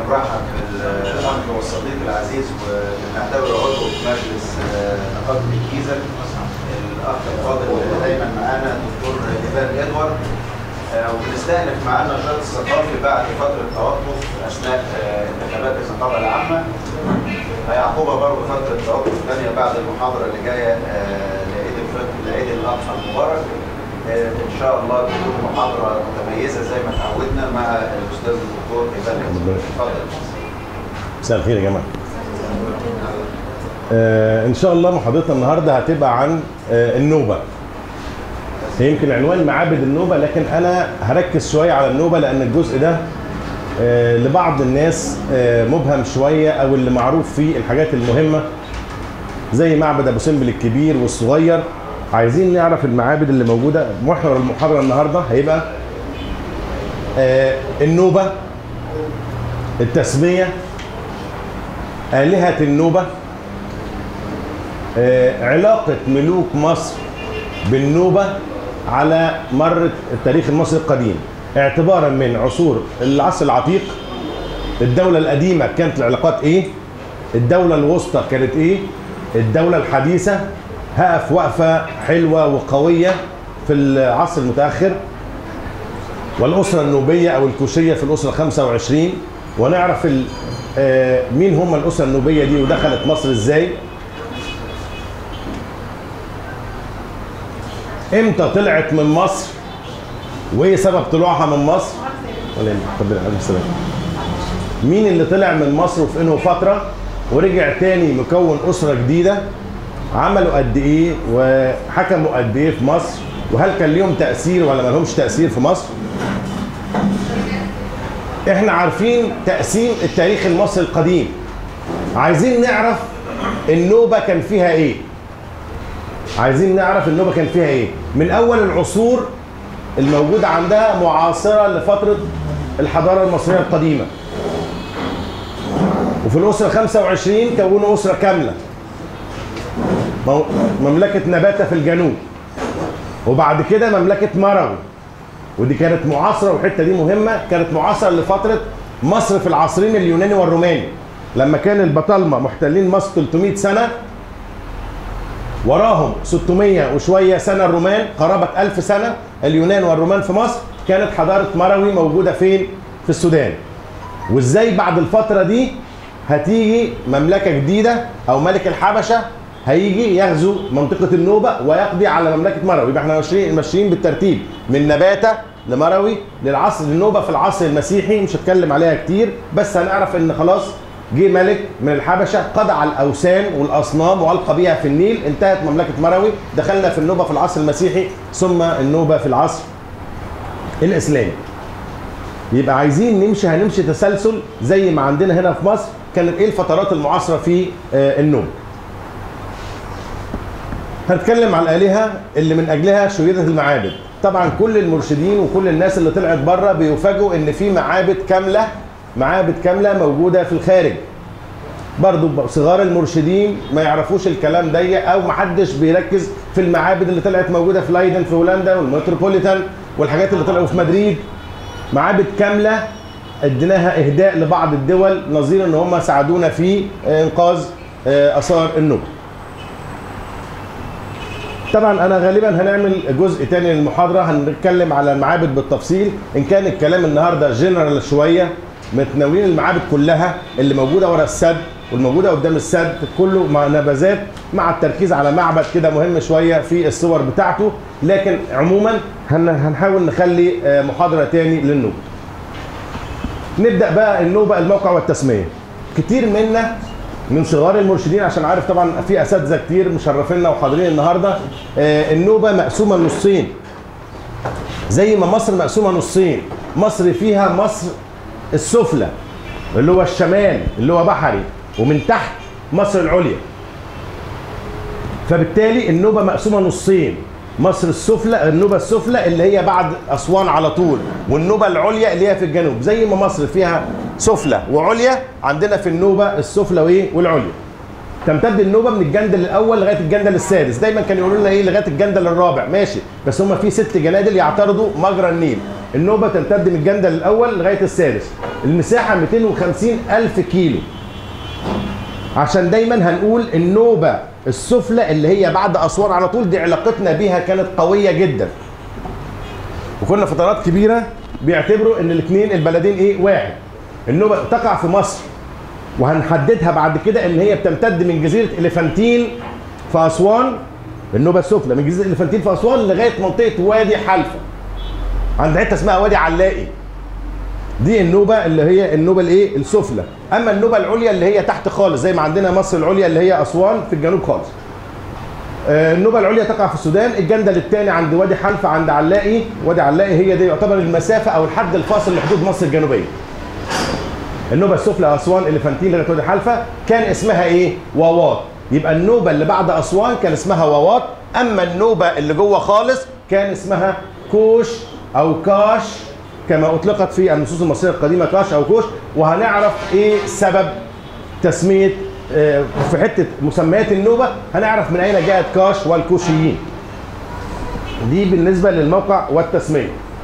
بنرحب بالاخ والصديق العزيز وبنعتبره عضو في مجلس آه، نقابه الجيزه الاخ الفاضل اللي دايما معانا الدكتور ايفان ادوارد آه، وبنستأنف معاه النشاط الثقافي بعد فتره توقف اثناء آه، انتخابات النقابه العامه هيعقبها برضه فتره توقف ثانيه بعد المحاضره اللي جايه آه، لعيد الفطر لعيد الاضحى المبارك آه، ان شاء الله تكون محاضره متميزه زي ما تعودنا مع الاستاذ الدكتور ايفان ادوارد اتفضل مساء الخير يا جماعه آه ان شاء الله محاضرتنا النهارده هتبقى عن آه النوبه هي يمكن عنوان معابد النوبه لكن انا هركز شويه على النوبه لان الجزء ده آه لبعض الناس آه مبهم شويه او اللي معروف فيه الحاجات المهمه زي معبد ابو سمبل الكبير والصغير عايزين نعرف المعابد اللي موجوده محور المحاضره النهارده هيبقى آه النوبه التسميه آلهة النوبة آه، علاقة ملوك مصر بالنوبة على مر التاريخ المصري القديم اعتبارا من عصور العصر العتيق الدولة القديمة كانت العلاقات ايه الدولة الوسطى كانت ايه الدولة الحديثة هقف وقفة حلوة وقوية في العصر المتأخر والأسرة النوبية أو الكوشية في الأسرة 25 ونعرف ال- آه، مين هم الأسرة النوبية دي ودخلت مصر إزاي إمتى طلعت من مصر وإيه سبب طلوعها من مصر ولا يهمك، اتفضل عليه السلام مين اللي طلع من مصر وفي انه فترة ورجع تاني مكون أسرة جديدة عملوا قد إيه وحكموا قد إيه في مصر وهل كان ليهم تأثير ولا ما لهمش تأثير في مصر احنا عارفين تقسيم التاريخ المصري القديم عايزين نعرف النوبة كان فيها ايه عايزين نعرف النوبة كان فيها ايه من اول العصور الموجودة عندها معاصرة لفترة الحضارة المصرية القديمة وفي الأسرة 25 كونوا أسرة كاملة مو- مملكة نباتة في الجنوب وبعد كده مملكة مروي ودي كانت معاصره والحته دي مهمه كانت معاصره لفتره مصر في العصرين اليوناني والروماني لما كان البطالمه محتلين مصر 300 سنه وراهم 600 وشويه سنه الرومان قرابه 1000 سنه اليونان والرومان في مصر كانت حضاره مروي موجوده فين؟ في السودان وازاي بعد الفتره دي هتيجي مملكه جديده او ملك الحبشه هيجي يغزو منطقه النوبه ويقضي على مملكه مروي يبقى احنا ماشيين ماشيين بالترتيب من نباته لمروي للعصر للنوبه في العصر المسيحي مش هتكلم عليها كتير بس هنعرف ان خلاص جه ملك من الحبشه قضى على الاوثان والاصنام والقى بيها في النيل انتهت مملكه مروي دخلنا في النوبه في العصر المسيحي ثم النوبه في العصر الاسلامي يبقى عايزين نمشي هنمشي تسلسل زي ما عندنا هنا في مصر كانت ايه الفترات المعاصره في آه، النوبه هنتكلم على الالهه اللي من اجلها شيدت المعابد طبعا كل المرشدين وكل الناس اللي طلعت بره بيفاجئوا ان في معابد كامله معابد كامله موجوده في الخارج برضو صغار المرشدين ما يعرفوش الكلام ده او محدش بيركز في المعابد اللي طلعت موجوده في لايدن في هولندا والمتروبوليتان والحاجات اللي طلعوا في مدريد معابد كامله اديناها اهداء لبعض الدول نظير ان هم ساعدونا في انقاذ آه، اثار النوبه طبعا انا غالبا هنعمل جزء تاني للمحاضره هنتكلم على المعابد بالتفصيل ان كان الكلام النهارده جنرال شويه متناولين المعابد كلها اللي موجوده ورا السد والموجوده قدام السد كله مع نبذات مع التركيز على معبد كده مهم شويه في الصور بتاعته لكن عموما هن- هنحاول نخلي آه، محاضره تاني للنوبه نبدا بقى النوبه الموقع والتسميه كتير منا من صغار المرشدين عشان عارف طبعا في اساتذه كتير مشرفينا وحاضرين النهارده آه، النوبه مقسومه نصين زي ما مصر مقسومه نصين مصر فيها مصر السفلى اللي هو الشمال اللي هو بحري ومن تحت مصر العليا فبالتالي النوبه مقسومه نصين مصر السفلى النوبه السفلى اللي هي بعد اسوان على طول والنوبه العليا اللي هي في الجنوب زي ما مصر فيها سفلى وعليا عندنا في النوبه السفلى وايه والعليا تمتد النوبه من الجندل الاول لغايه الجندل السادس دايما كانوا يقولوا لنا ايه لغايه الجندل الرابع ماشي بس هم في ست جنادل يعترضوا مجرى النيل النوبه تمتد من الجندل الاول لغايه السادس المساحه 250 الف كيلو عشان دايما هنقول النوبه السفلى اللي هي بعد اسوان على طول دي علاقتنا بيها كانت قويه جدا وكنا فترات كبيره بيعتبروا ان الاثنين البلدين ايه واحد النوبه تقع في مصر وهنحددها بعد كده ان هي بتمتد من جزيره اليفانتين في اسوان النوبه السفلى من جزيره اليفانتين في اسوان لغايه منطقه وادي حلفه عند حته اسمها وادي علاقي دي النوبه اللي هي النوبه الايه السفلى اما النوبه العليا اللي هي تحت خالص زي ما عندنا مصر العليا اللي هي اسوان في الجنوب خالص آه، النوبه العليا تقع في السودان الجندل الثاني عند وادي حلفه عند علاقي وادي علاقي هي دي يعتبر المسافه او الحد الفاصل لحدود مصر الجنوبيه النوبه السفلى اسوان اليفانتين لغايه وادي حلفه كان اسمها ايه واواط يبقى النوبه اللي بعد اسوان كان اسمها واواط اما النوبه اللي جوه خالص كان اسمها كوش او كاش كما اطلقت في النصوص المصريه القديمه كاش او كوش وهنعرف ايه سبب تسميه آه، في حته مسميات النوبه هنعرف من اين جاءت كاش والكوشيين دي بالنسبه للموقع والتسميه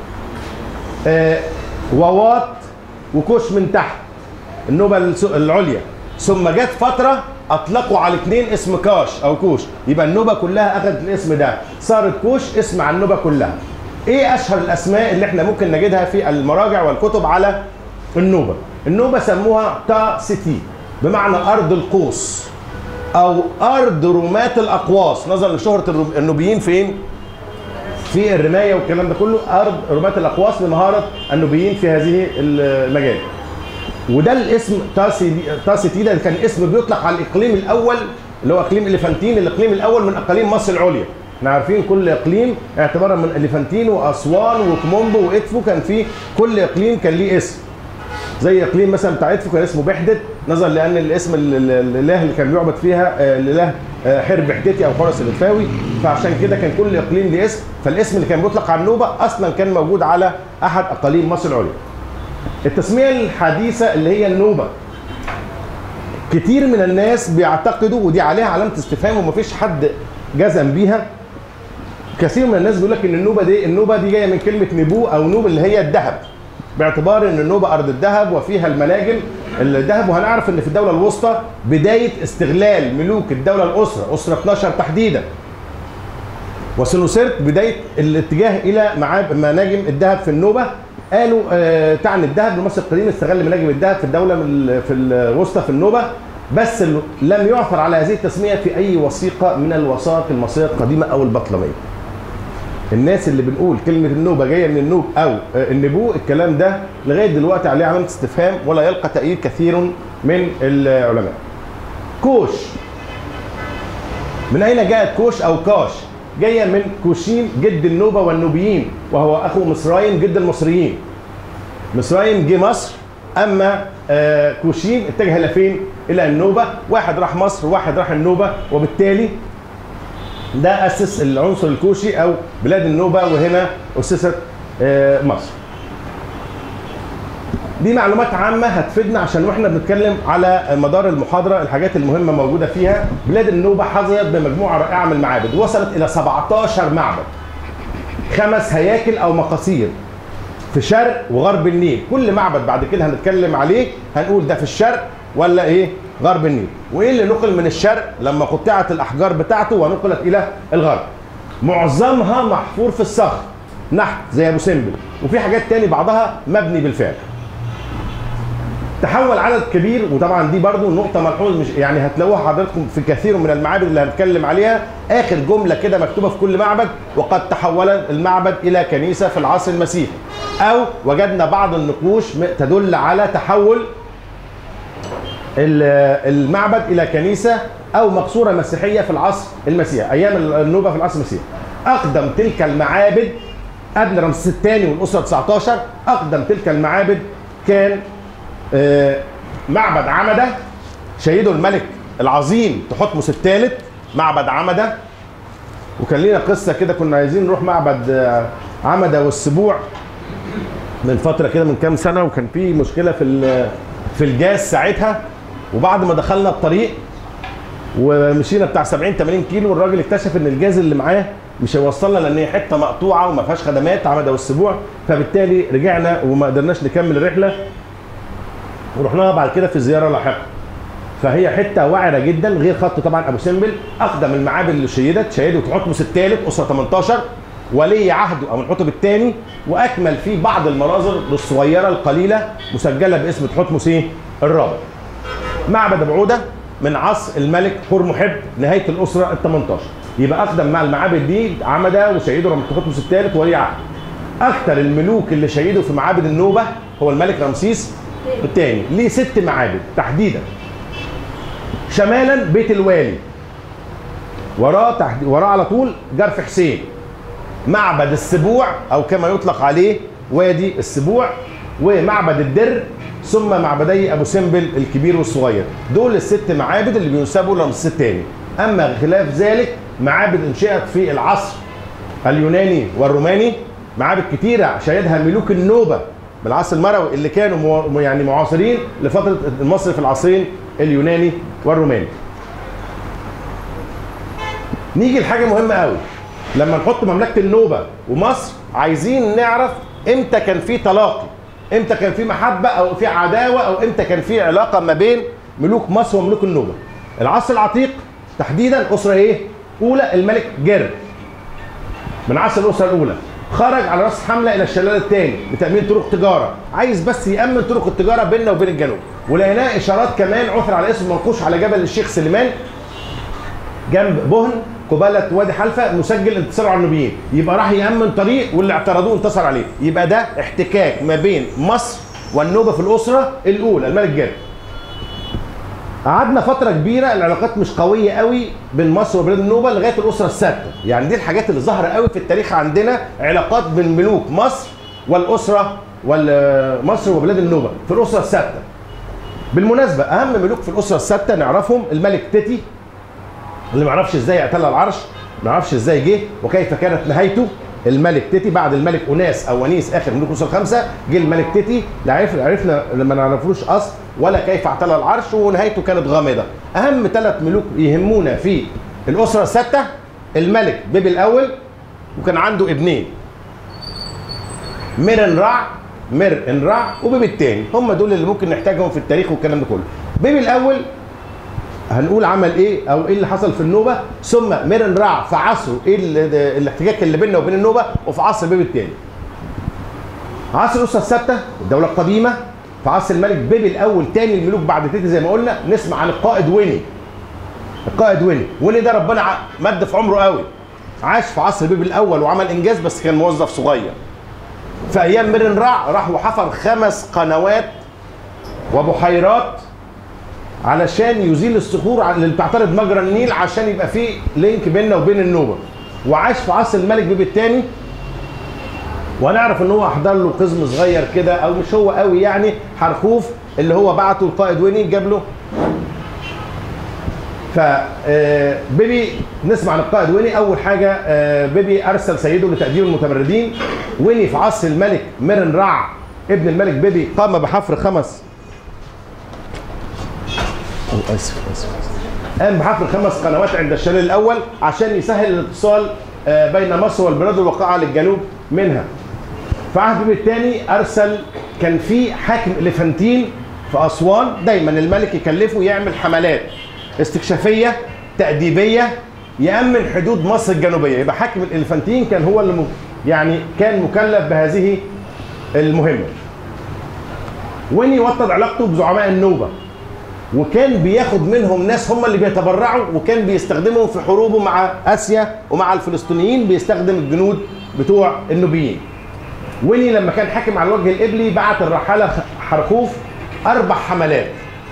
آه، واواط وكوش من تحت النوبه الس- العليا ثم جت فتره اطلقوا على الاثنين اسم كاش او كوش يبقى النوبه كلها اخذت الاسم ده صارت كوش اسم على النوبه كلها ايه اشهر الاسماء اللي احنا ممكن نجدها في المراجع والكتب على النوبه النوبه سموها تا سيتي بمعنى ارض القوس او ارض رماة الاقواس نظرا لشهره الرب- النوبيين فين في الرمايه والكلام ده كله ارض رماة الاقواس لمهاره النوبيين في هذه المجال وده الاسم تاسي تاسي تي ده كان اسم بيطلق على الاقليم الاول اللي هو اقليم اليفانتين الاقليم الاول من اقاليم مصر العليا احنا عارفين كل اقليم اعتبارا من اليفانتين واسوان وكومومبو وادفو كان في كل اقليم كان ليه اسم زي اقليم مثلا بتاع ادفو كان اسمه بحدد نظرا لان الاسم ال- ال- الاله اللي كان بيعبد فيها آه، الاله آه، حر بحدتي او حرس الادفاوي فعشان كده كان كل اقليم ليه اسم فالاسم اللي كان بيطلق على النوبه اصلا كان موجود على احد اقاليم مصر العليا التسميه الحديثه اللي هي النوبه كتير من الناس بيعتقدوا ودي عليها علامه استفهام ومفيش حد جزم بيها كثير من الناس بيقول لك ان النوبه دي النوبه دي جايه من كلمه نبو او نوب اللي هي الذهب باعتبار ان النوبه ارض الذهب وفيها المناجم الذهب وهنعرف ان في الدوله الوسطى بدايه استغلال ملوك الدوله الاسره اسره 12 تحديدا وسنوسرت بدايه الاتجاه الى معاب مناجم الذهب في النوبه قالوا آه تعني الذهب لمصر القديم استغل مناجم الذهب في الدوله من ال- في الوسطى في النوبه بس ال- لم يعثر على هذه التسميه في اي وثيقه من الوثائق المصريه القديمه او البطلميه. الناس اللي بنقول كلمه النوبه جايه من النوب او آه، النبو الكلام ده لغايه دلوقتي عليه علامه استفهام ولا يلقى تأييد كثير من العلماء. كوش من اين جاءت كوش او كاش؟ جايه من كوشين جد النوبه والنوبيين وهو اخو مصرايم جد المصريين. مصرايم جه مصر اما آه، كوشين اتجه الى فين؟ الى النوبه، واحد راح مصر وواحد راح النوبه وبالتالي ده اسس العنصر الكوشي او بلاد النوبه وهنا اسست آه، مصر. دي معلومات عامة هتفيدنا عشان واحنا بنتكلم على مدار المحاضرة الحاجات المهمة موجودة فيها بلاد النوبة حظيت بمجموعة رائعة من المعابد وصلت إلى 17 معبد خمس هياكل أو مقاصير في شرق وغرب النيل كل معبد بعد كده هنتكلم عليه هنقول ده في الشرق ولا ايه غرب النيل وايه اللي نقل من الشرق لما قطعت الاحجار بتاعته ونقلت الى الغرب معظمها محفور في الصخر نحت زي ابو سمبل وفي حاجات تاني بعضها مبني بالفعل تحول عدد كبير وطبعا دي برضو نقطة ملحوظ مش يعني هتلاقوها حضراتكم في كثير من المعابد اللي هنتكلم عليها آخر جملة كده مكتوبة في كل معبد وقد تحول المعبد إلى كنيسة في العصر المسيحي أو وجدنا بعض النقوش م- تدل على تحول ال- المعبد إلى كنيسة أو مقصورة مسيحية في العصر المسيحي أيام النوبة في العصر المسيحي أقدم تلك المعابد قبل رمسيس الثاني والأسرة 19 أقدم تلك المعابد كان آه، معبد عمده شيده الملك العظيم تحتمس الثالث معبد عمده وكان لينا قصه كده كنا عايزين نروح معبد آه، عمده والسبوع من فتره كده من كام سنه وكان في مشكله في ال- في الجاز ساعتها وبعد ما دخلنا الطريق ومشينا بتاع 70 80 كيلو الراجل اكتشف ان الجاز اللي معاه مش هيوصلنا لان هي حته مقطوعه وما فيهاش خدمات عمده والسبوع فبالتالي رجعنا وما قدرناش نكمل الرحله ورحناها بعد كده في زياره لاحقه فهي حته وعره جدا غير خط طبعا ابو سمبل اقدم المعابد اللي شيدت شيده تحتمس الثالث اسره 18 ولي عهده او الحطب الثاني واكمل فيه بعض المناظر الصغيره القليله مسجله باسم تحتمس ايه؟ الرابع. معبد ابو عوده من عصر الملك حور محب نهايه الاسره ال 18 يبقى اقدم مع المعابد دي عمده وشيده رمز تحتمس الثالث ولي عهد. اكثر الملوك اللي شيدوا في معابد النوبه هو الملك رمسيس الثاني ليه ست معابد تحديدا شمالا بيت الوالي وراه تحد... وراه على طول جرف حسين معبد السبوع او كما يطلق عليه وادي السبوع ومعبد الدر ثم معبدي ابو سمبل الكبير والصغير دول الست معابد اللي بينسبوا لرمسيس الثاني اما خلاف ذلك معابد انشئت في العصر اليوناني والروماني معابد كتيره شيدها ملوك النوبه بالعصر المروي اللي كانوا مو يعني معاصرين لفتره مصر في العصرين اليوناني والروماني نيجي لحاجه مهمه قوي لما نحط مملكه النوبه ومصر عايزين نعرف امتى كان في تلاقي امتى كان في محبه او في عداوه او امتى كان في علاقه ما بين ملوك مصر وملوك النوبه العصر العتيق تحديدا اسره ايه اولى الملك جر من عصر الاسره الاولى خرج على راس حمله الى الشلال الثاني لتامين طرق تجاره عايز بس يامن طرق التجاره بيننا وبين الجنوب ولقيناه اشارات كمان عثر على اسم منقوش على جبل الشيخ سليمان جنب بهن قبالة وادي حلفة مسجل انتصار على النوبيين يبقى راح يأمن طريق واللي اعترضوه انتصر عليه يبقى ده احتكاك ما بين مصر والنوبة في الأسرة الأولى الملك جاد قعدنا فترة كبيرة العلاقات مش قوية قوي بين مصر وبلاد النوبة لغاية الأسرة السادسة يعني دي الحاجات اللي ظاهرة قوي في التاريخ عندنا علاقات بين ملوك مصر والأسرة مصر وبلاد النوبة في الأسرة السادسة بالمناسبة أهم ملوك في الأسرة السادسة نعرفهم الملك تيتي اللي ما يعرفش ازاي اعتلى العرش ما يعرفش ازاي جه وكيف كانت نهايته الملك تيتي بعد الملك اناس او ونيس اخر ملوك الاسره الخمسه جه الملك تيتي لا عرف عرفنا لما نعرفلوش اصل ولا كيف اعتلى العرش ونهايته كانت غامضه اهم ثلاث ملوك يهمونا في الاسره السادسه الملك بيبي الاول وكان عنده ابنين ميرن رع مير ان رع وبيبي الثاني هم دول اللي ممكن نحتاجهم في التاريخ والكلام ده كله بيبي الاول هنقول عمل ايه او ايه اللي حصل في النوبه ثم ميرن رع في عصره ايه الاحتكاك اللي بيننا وبين النوبه وفي عصر بيبي الثاني عصر الاسره الثابته الدوله القديمه في عصر الملك بيبي الاول تاني الملوك بعد تيتي زي ما قلنا نسمع عن القائد ويني القائد ويني ويني ده ربنا مد في عمره قوي عاش في عصر بيبي الاول وعمل انجاز بس كان موظف صغير في ايام ميرن رع راح وحفر خمس قنوات وبحيرات علشان يزيل الصخور اللي بتعترض مجرى النيل عشان يبقى في لينك بيننا وبين النوبه وعاش في عصر الملك بيبي الثاني ونعرف ان هو احضر له قزم صغير كده او مش هو قوي يعني حرخوف اللي هو بعته القائد ويني جاب له ف بيبي نسمع عن القائد ويني اول حاجه بيبي ارسل سيده لتاديب المتمردين ويني في عصر الملك ميرن رع ابن الملك بيبي قام بحفر خمس اسف اسف قام بحفر خمس قنوات عند الشلال الاول عشان يسهل الاتصال بين مصر والبلاد الواقعه للجنوب منها في عهد بيبي الثاني ارسل كان في حاكم اليفانتين في اسوان دايما الملك يكلفه يعمل حملات استكشافيه تاديبيه يامن حدود مصر الجنوبيه يبقى حاكم الالفانتين كان هو اللي يعني كان مكلف بهذه المهمه وين يوطد علاقته بزعماء النوبه وكان بياخد منهم ناس هم اللي بيتبرعوا وكان بيستخدمهم في حروبه مع اسيا ومع الفلسطينيين بيستخدم الجنود بتوع النوبيين ويني لما كان حاكم على الوجه القبلي بعت الرحاله حرخوف اربع حملات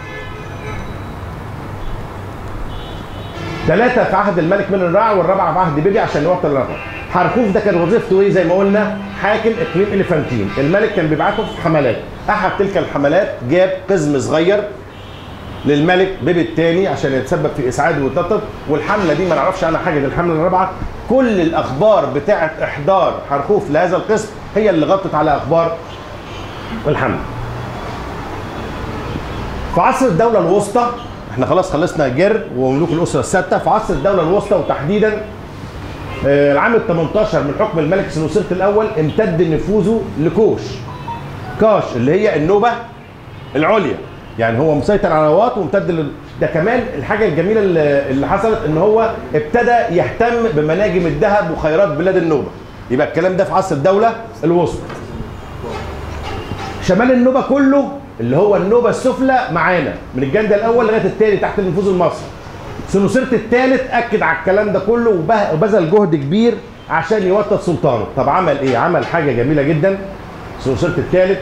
ثلاثة في عهد الملك من الرع والرابعة في عهد بيبي عشان يوطن الرقم. حرخوف ده كان وظيفته ايه زي ما قلنا حاكم اقليم اليفانتين، الملك كان بيبعته في حملات، احد تلك الحملات جاب قزم صغير للملك بيبي الثاني عشان يتسبب في اسعاده ويتنطط والحمله دي ما نعرفش عنها حاجه دي الحمله الرابعه كل الاخبار بتاعه احضار حرخوف لهذا القسم هي اللي غطت على اخبار الحمله. في عصر الدوله الوسطى احنا خلاص خلصنا جر وملوك الاسره السادسه في عصر الدوله الوسطى وتحديدا العام ال 18 من حكم الملك سنوسرت الاول امتد نفوذه لكوش كاش اللي هي النوبه العليا يعني هو مسيطر على نواط وامتد لل... ده كمان الحاجه الجميله اللي اللي حصلت ان هو ابتدى يهتم بمناجم الذهب وخيرات بلاد النوبه يبقى الكلام ده في عصر الدوله الوسطى شمال النوبه كله اللي هو النوبه السفلى معانا من الجندة الاول لغايه الثاني تحت النفوذ المصري سنوسرت الثالث اكد على الكلام ده كله وبه- وبذل جهد كبير عشان يوطد سلطانه طب عمل ايه عمل حاجه جميله جدا سنوسرت الثالث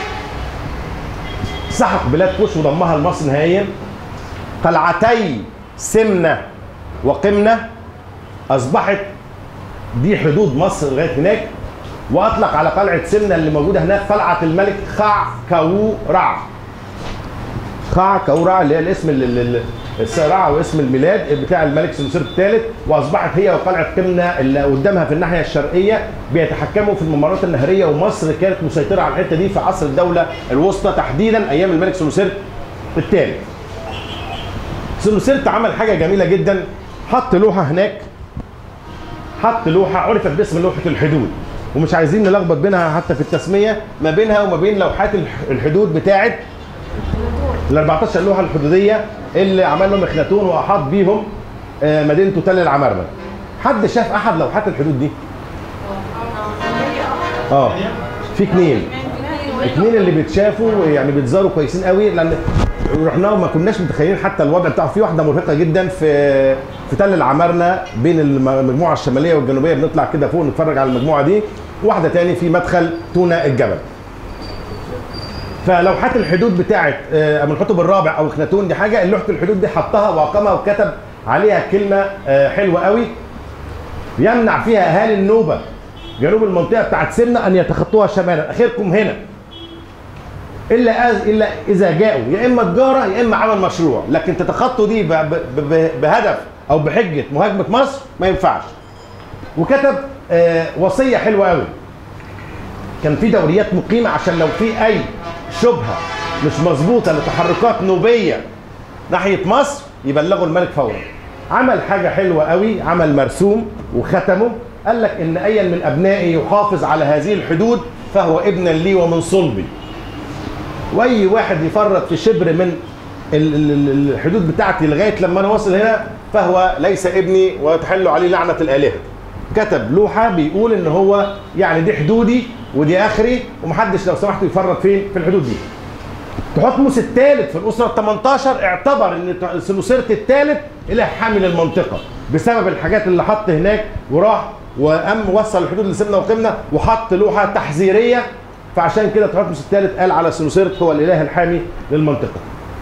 سحق بلاد كوش وضمها لمصر نهائيا قلعتي سمنه وقمنه اصبحت دي حدود مصر لغايه هناك واطلق على قلعه سمنه اللي موجوده هناك قلعه الملك خع كورع خع كورع اللي هي الاسم ال- ال- السرعه واسم الميلاد بتاع الملك سنوسرت الثالث واصبحت هي وقلعه قمنه اللي قدامها في الناحيه الشرقيه بيتحكموا في الممرات النهريه ومصر كانت مسيطره على الحته دي في عصر الدوله الوسطى تحديدا ايام الملك سنوسرت الثالث. سنوسرت عمل حاجه جميله جدا حط لوحه هناك حط لوحه عرفت باسم لوحه الحدود ومش عايزين نلخبط بينها حتى في التسميه ما بينها وما بين لوحات الح- الحدود بتاعه ال 14 لوحه الحدوديه اللي عمل لهم اخناتون واحاط بيهم آه، مدينته تل العمارنه حد شاف احد لوحات الحدود دي اه في اتنين اتنين اللي بيتشافوا يعني بيتزاروا كويسين قوي لان رحنا وما كناش متخيلين حتى الوضع بتاعه في واحده مرهقه جدا في في تل العمارنه بين الم- المجموعه الشماليه والجنوبيه بنطلع كده فوق نتفرج على المجموعه دي واحده تاني في مدخل تونا الجبل فلوحات الحدود بتاعت آه، ابو الحطب الرابع او اخناتون دي حاجه لوحه الحدود دي حطها واقامها وكتب عليها كلمه آه، حلوه قوي يمنع فيها اهالي النوبه جنوب المنطقه بتاعت سمنه ان يتخطوها شمالا اخركم هنا الا أز... الا اذا جاءوا يا اما تجاره يا اما عمل مشروع لكن تتخطوا دي ب... ب... ب... بهدف او بحجه مهاجمه مصر ما ينفعش وكتب آه وصيه حلوه قوي كان في دوريات مقيمه عشان لو في اي شبهه مش مظبوطه لتحركات نوبيه ناحيه مصر يبلغوا الملك فورا عمل حاجه حلوه قوي عمل مرسوم وختمه قال لك ان ايا من ابنائي يحافظ على هذه الحدود فهو ابنا لي ومن صلبي واي واحد يفرط في شبر من ال- ال- ال- الحدود بتاعتي لغايه لما انا واصل هنا فهو ليس ابني وتحل عليه لعنه الالهه كتب لوحه بيقول ان هو يعني دي حدودي ودي اخري ومحدش لو سمحتوا يفرط فين في الحدود دي تحتمس الثالث في الاسره ال 18 اعتبر ان سنوسرت الثالث اله حامل المنطقه بسبب الحاجات اللي حط هناك وراح وقام وصل الحدود لسمنه وقمنه وحط لوحه تحذيريه فعشان كده تحتمس الثالث قال على سنوسرت هو الاله الحامي للمنطقه.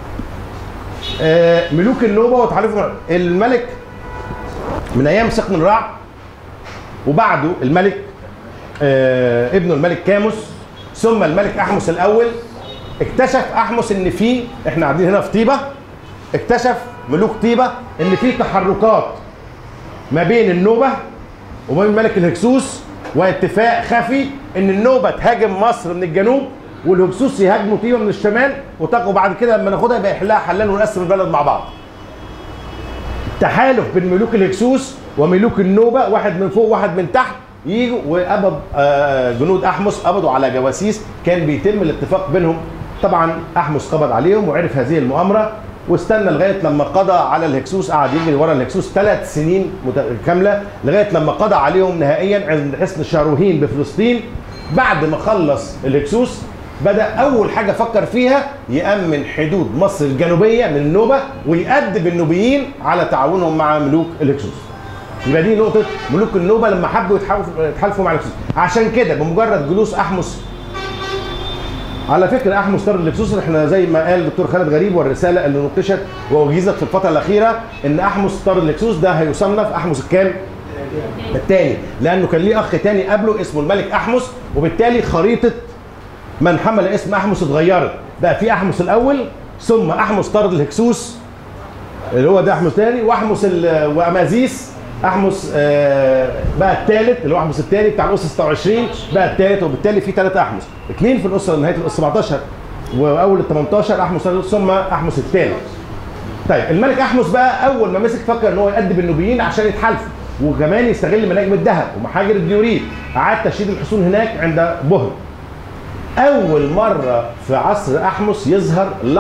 آه، ملوك النوبه وتحالفهم الملك من ايام سقن رع وبعده الملك آه، ابنه الملك كاموس ثم الملك احمس الاول اكتشف احمس ان في احنا قاعدين هنا في طيبه اكتشف ملوك طيبه ان في تحركات ما بين النوبه وما بين ملك الهكسوس واتفاق خفي ان النوبه تهاجم مصر من الجنوب والهكسوس يهاجموا طيبه من الشمال وتقوا بعد كده لما ناخدها يبقى يحلها حلال ونقسم البلد مع بعض. تحالف بين ملوك الهكسوس وملوك النوبه واحد من فوق واحد من تحت يجوا وقبض آه، جنود احمس قبضوا على جواسيس كان بيتم الاتفاق بينهم طبعا احمس قبض عليهم وعرف هذه المؤامره واستنى لغايه لما قضى على الهكسوس قعد يجري ورا الهكسوس ثلاث سنين مت- كامله لغايه لما قضى عليهم نهائيا عند حصن شاروهين بفلسطين بعد ما خلص الهكسوس بدا اول حاجه فكر فيها يامن حدود مصر الجنوبيه من النوبه ويأدب النوبيين على تعاونهم مع ملوك الهكسوس يبقى دي نقطه ملوك النوبه لما حبوا يتحالفوا يتحالفوا مع الهكسوس عشان كده بمجرد جلوس احمس على فكره احمس طرد الهكسوس احنا زي ما قال الدكتور خالد غريب والرساله اللي نقشت واجيزت في الفتره الاخيره ان احمس طرد الهكسوس ده هيصنف احمس الكام؟ الثاني لانه كان ليه اخ تاني قبله اسمه الملك احمس وبالتالي خريطه من حمل اسم احمس اتغيرت بقى في احمس الاول ثم احمس طرد الهكسوس اللي هو ده احمس تاني واحمس ال- وامازيس احمس آه، بقى الثالث اللي هو احمس الثاني بتاع الاسره 26 بقى الثالث وبالتالي في ثلاثه احمس اثنين في الاسره نهايه الاسره 17 واول ال 18 احمس ثم احمس الثالث طيب الملك احمس بقى اول ما مسك فكر ان هو يأدب النوبيين عشان يتحالفوا وكمان يستغل مناجم الذهب ومحاجر الديوريت اعاد تشييد الحصون هناك عند بهر اول مره في عصر احمس يظهر لقب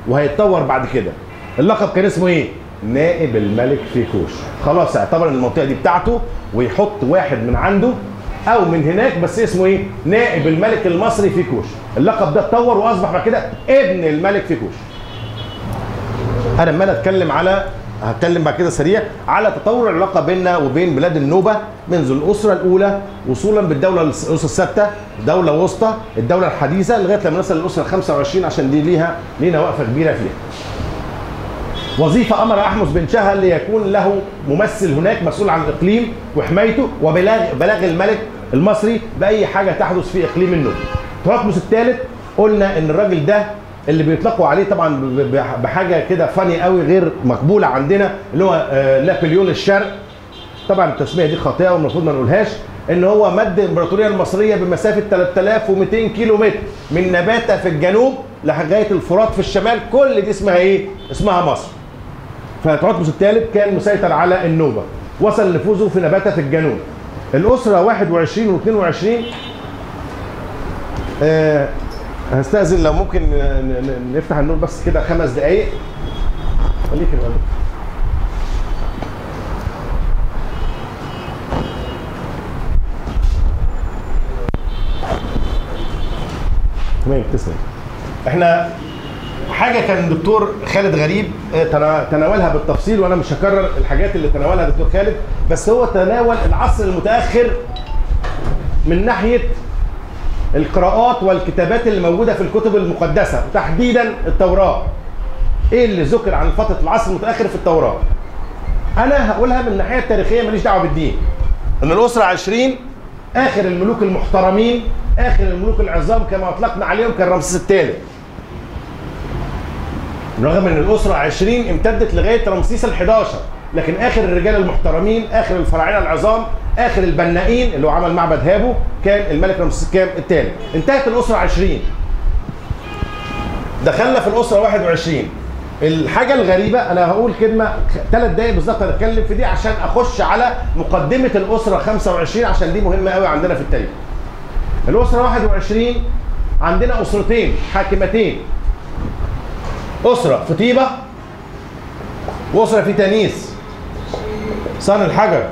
وهيتطور بعد كده اللقب كان اسمه ايه نائب الملك فيكوش خلاص اعتبر ان المنطقه دي بتاعته ويحط واحد من عنده او من هناك بس اسمه ايه نائب الملك المصري فيكوش اللقب ده اتطور واصبح بعد كده ابن الملك فيكوش انا لما انا اتكلم على هتكلم بعد كده سريع على تطور العلاقه بيننا وبين بلاد النوبه منذ الاسره الاولى وصولا بالدوله الاسره السادسه دوله وسطى الدوله الحديثه لغايه لما نصل للاسره ال 25 عشان دي ليها لينا وقفه كبيره فيها. وظيفه امر احمس بن شهل ليكون له ممثل هناك مسؤول عن الاقليم وحمايته وبلاغ بلاغ الملك المصري باي حاجه تحدث في اقليم النوبه. تراكمس الثالث قلنا ان الراجل ده اللي بيطلقوا عليه طبعا ب- ب- بحاجه كده فاني قوي غير مقبوله عندنا اللي هو آه، نابليون الشرق طبعا التسميه دي خاطئه والمفروض ما نقولهاش ان هو مد الامبراطوريه المصريه بمسافه 3200 كيلو متر من نباته في الجنوب لغايه الفرات في الشمال كل دي اسمها ايه؟ اسمها مصر. فتعتمس الثالث كان مسيطر على النوبه وصل نفوذه في نباته في الجنوب. الاسره 21 و 22 آه هستأذن لو ممكن ن- ن- نفتح النور بس كده خمس دقايق خليك يا غالي. تمام تسلم احنا حاجه كان الدكتور خالد غريب آه، تنا- تناولها بالتفصيل وانا مش هكرر الحاجات اللي تناولها الدكتور خالد بس هو تناول العصر المتاخر من ناحيه القراءات والكتابات اللي موجوده في الكتب المقدسه تحديدا التوراه ايه اللي ذكر عن فتره العصر المتاخر في التوراه انا هقولها من الناحيه التاريخيه ماليش دعوه بالدين ان الاسره 20 اخر الملوك المحترمين اخر الملوك العظام كما اطلقنا عليهم كان رمسيس الثالث رغم ان الاسره 20 امتدت لغايه رمسيس ال11 لكن اخر الرجال المحترمين اخر الفراعنه العظام اخر البنائين اللي هو عمل معبد هابو كان الملك رمسيس الكام الثالث انتهت الاسره 20 دخلنا في الاسره 21 الحاجه الغريبه انا هقول كلمه ثلاث دقايق بالظبط هنتكلم في دي عشان اخش على مقدمه الاسره 25 عشان دي مهمه قوي عندنا في التاريخ الاسره 21 عندنا اسرتين حاكمتين اسره في طيبه واسره في تانيس صان الحجر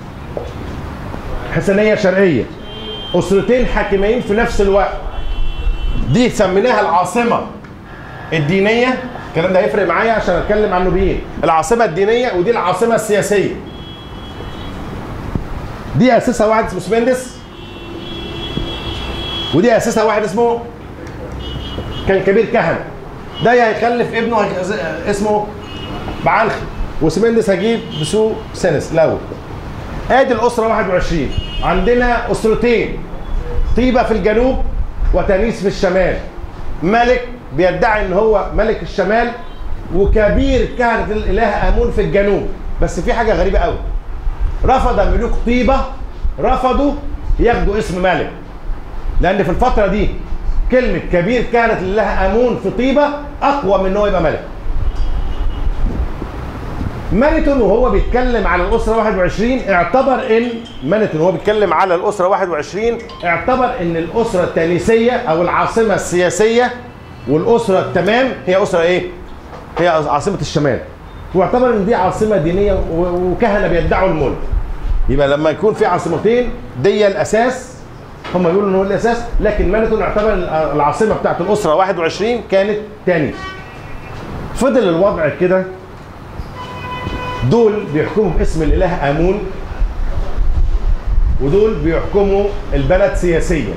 حسنيه شرقيه اسرتين حاكمين في نفس الوقت دي سميناها العاصمه الدينيه الكلام ده هيفرق معايا عشان اتكلم عن النوبيين العاصمه الدينيه ودي العاصمه السياسيه دي اسسها واحد اسمه سمندس ودي اسسها واحد اسمه كان كبير كهنه ده هيخلف ابنه هيك- اسمه بعلخي وسمندس هجيب بسو سنس لو ادي الاسره 21 عندنا اسرتين طيبه في الجنوب وتنيس في الشمال ملك بيدعي ان هو ملك الشمال وكبير كهنه الاله امون في الجنوب بس في حاجه غريبه قوي رفض ملوك طيبه رفضوا ياخدوا اسم ملك لان في الفتره دي كلمه كبير كهنه الاله امون في طيبه اقوى من ان هو يبقى ملك مانيتون وهو بيتكلم على الاسره 21 اعتبر ان مانيتون وهو بيتكلم على الاسره 21 اعتبر ان الاسره التانيسيه او العاصمه السياسيه والاسره التمام هي اسره ايه؟ هي عاصمه الشمال واعتبر ان دي عاصمه دينيه و- وكهنه بيدعوا الملك يبقى لما يكون في عاصمتين دي الاساس هم يقولوا ان هو الاساس لكن مانيتون اعتبر إن العاصمه بتاعت الاسره 21 كانت تانيس فضل الوضع كده دول بيحكموا باسم الاله امون ودول بيحكموا البلد سياسيا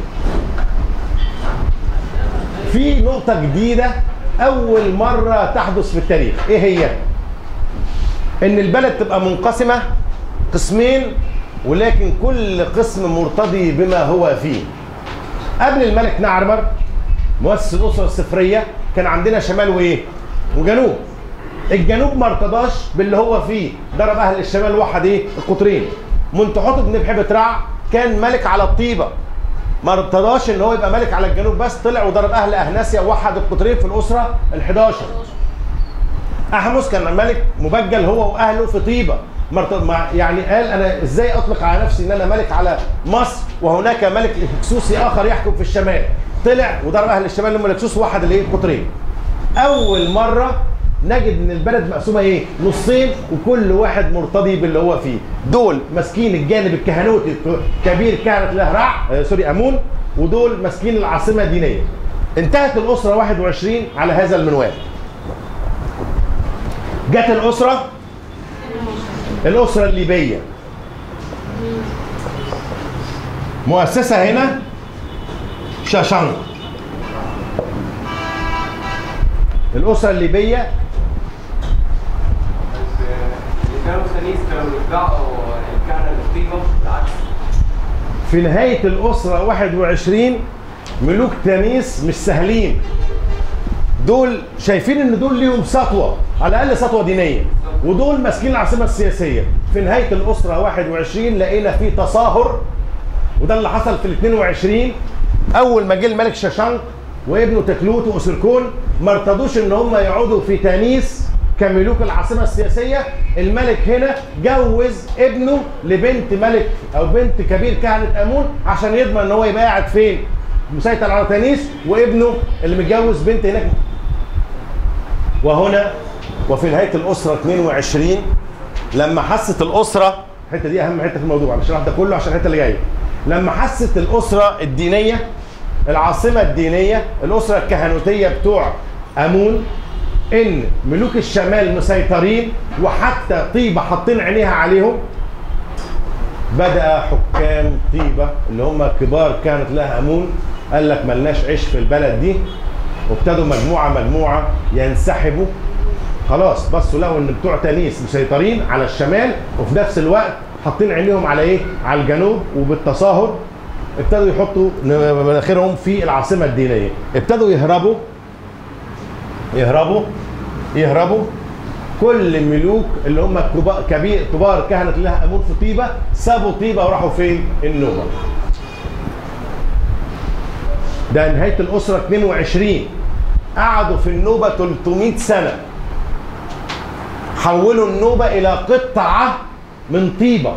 في نقطة جديدة أول مرة تحدث في التاريخ، إيه هي؟ إن البلد تبقى منقسمة قسمين ولكن كل قسم مرتضي بما هو فيه. قبل الملك نعرمر مؤسس الأسرة الصفرية كان عندنا شمال وإيه؟ وجنوب. الجنوب ما ارتضاش باللي هو فيه ضرب اهل الشمال وحد ايه القطرين منتحوت بن بحبة رع كان ملك على الطيبه ما ارتضاش ان هو يبقى ملك على الجنوب بس طلع وضرب اهل اهناسيا ووحد القطرين في الاسره ال11 احمس كان ملك مبجل هو واهله في طيبه ما ارت- ما- يعني قال انا ازاي اطلق على نفسي ان انا ملك على مصر وهناك ملك هكسوسي اخر يحكم في الشمال طلع وضرب اهل الشمال اللي هم الهكسوس ووحد الايه القطرين اول مره نجد ان البلد مقسومه ايه نصين وكل واحد مرتضي باللي هو فيه دول ماسكين الجانب الكهنوتي كبير كهنه له رع آه سوري امون ودول ماسكين العاصمه الدينيه انتهت الاسره 21 على هذا المنوال جت الاسره الاسره الليبيه مؤسسه هنا شاشانق الاسره الليبيه اللي كانوا خنيس كانوا يتبعوا الكهنة الطيبة بالعكس في نهايه الاسره 21 ملوك تانيس مش سهلين دول شايفين ان دول ليهم سطوه على الاقل سطوه دينيه ودول ماسكين العاصمه السياسيه في نهايه الاسره 21 لقينا في تصاهر وده اللي حصل في ال 22 اول ما جه الملك شاشانق وابنه تكلوت واسركون ما ارتضوش ان هم يقعدوا في تانيس كملوك العاصمه السياسيه الملك هنا جوز ابنه لبنت ملك او بنت كبير كهنه امون عشان يضمن ان هو يبقى قاعد فين مسيطر على تانيس وابنه اللي متجوز بنت هناك وهنا وفي نهايه الاسره 22 لما حست الاسره الحته دي اهم حته في الموضوع انا شرحت ده كله عشان الحته اللي جايه لما حست الاسره الدينيه العاصمه الدينيه الاسره الكهنوتيه بتوع امون ان ملوك الشمال مسيطرين وحتى طيبه حاطين عينيها عليهم بدا حكام طيبه اللي هم كبار كانت لها امون قال لك ملناش عيش في البلد دي وابتدوا مجموعه مجموعه ينسحبوا خلاص بصوا لقوا ان بتوع تانيس مسيطرين على الشمال وفي نفس الوقت حاطين عينيهم على ايه؟ على الجنوب وبالتصاهر ابتدوا يحطوا مناخيرهم في العاصمه الدينيه، ابتدوا يهربوا يهربوا يهربوا كل الملوك اللي هم كبار كبير كبار كهنه لها امور في طيبه سابوا طيبه وراحوا فين؟ النوبه. ده نهايه الاسره 22 قعدوا في النوبه 300 سنه حولوا النوبه الى قطعه من طيبه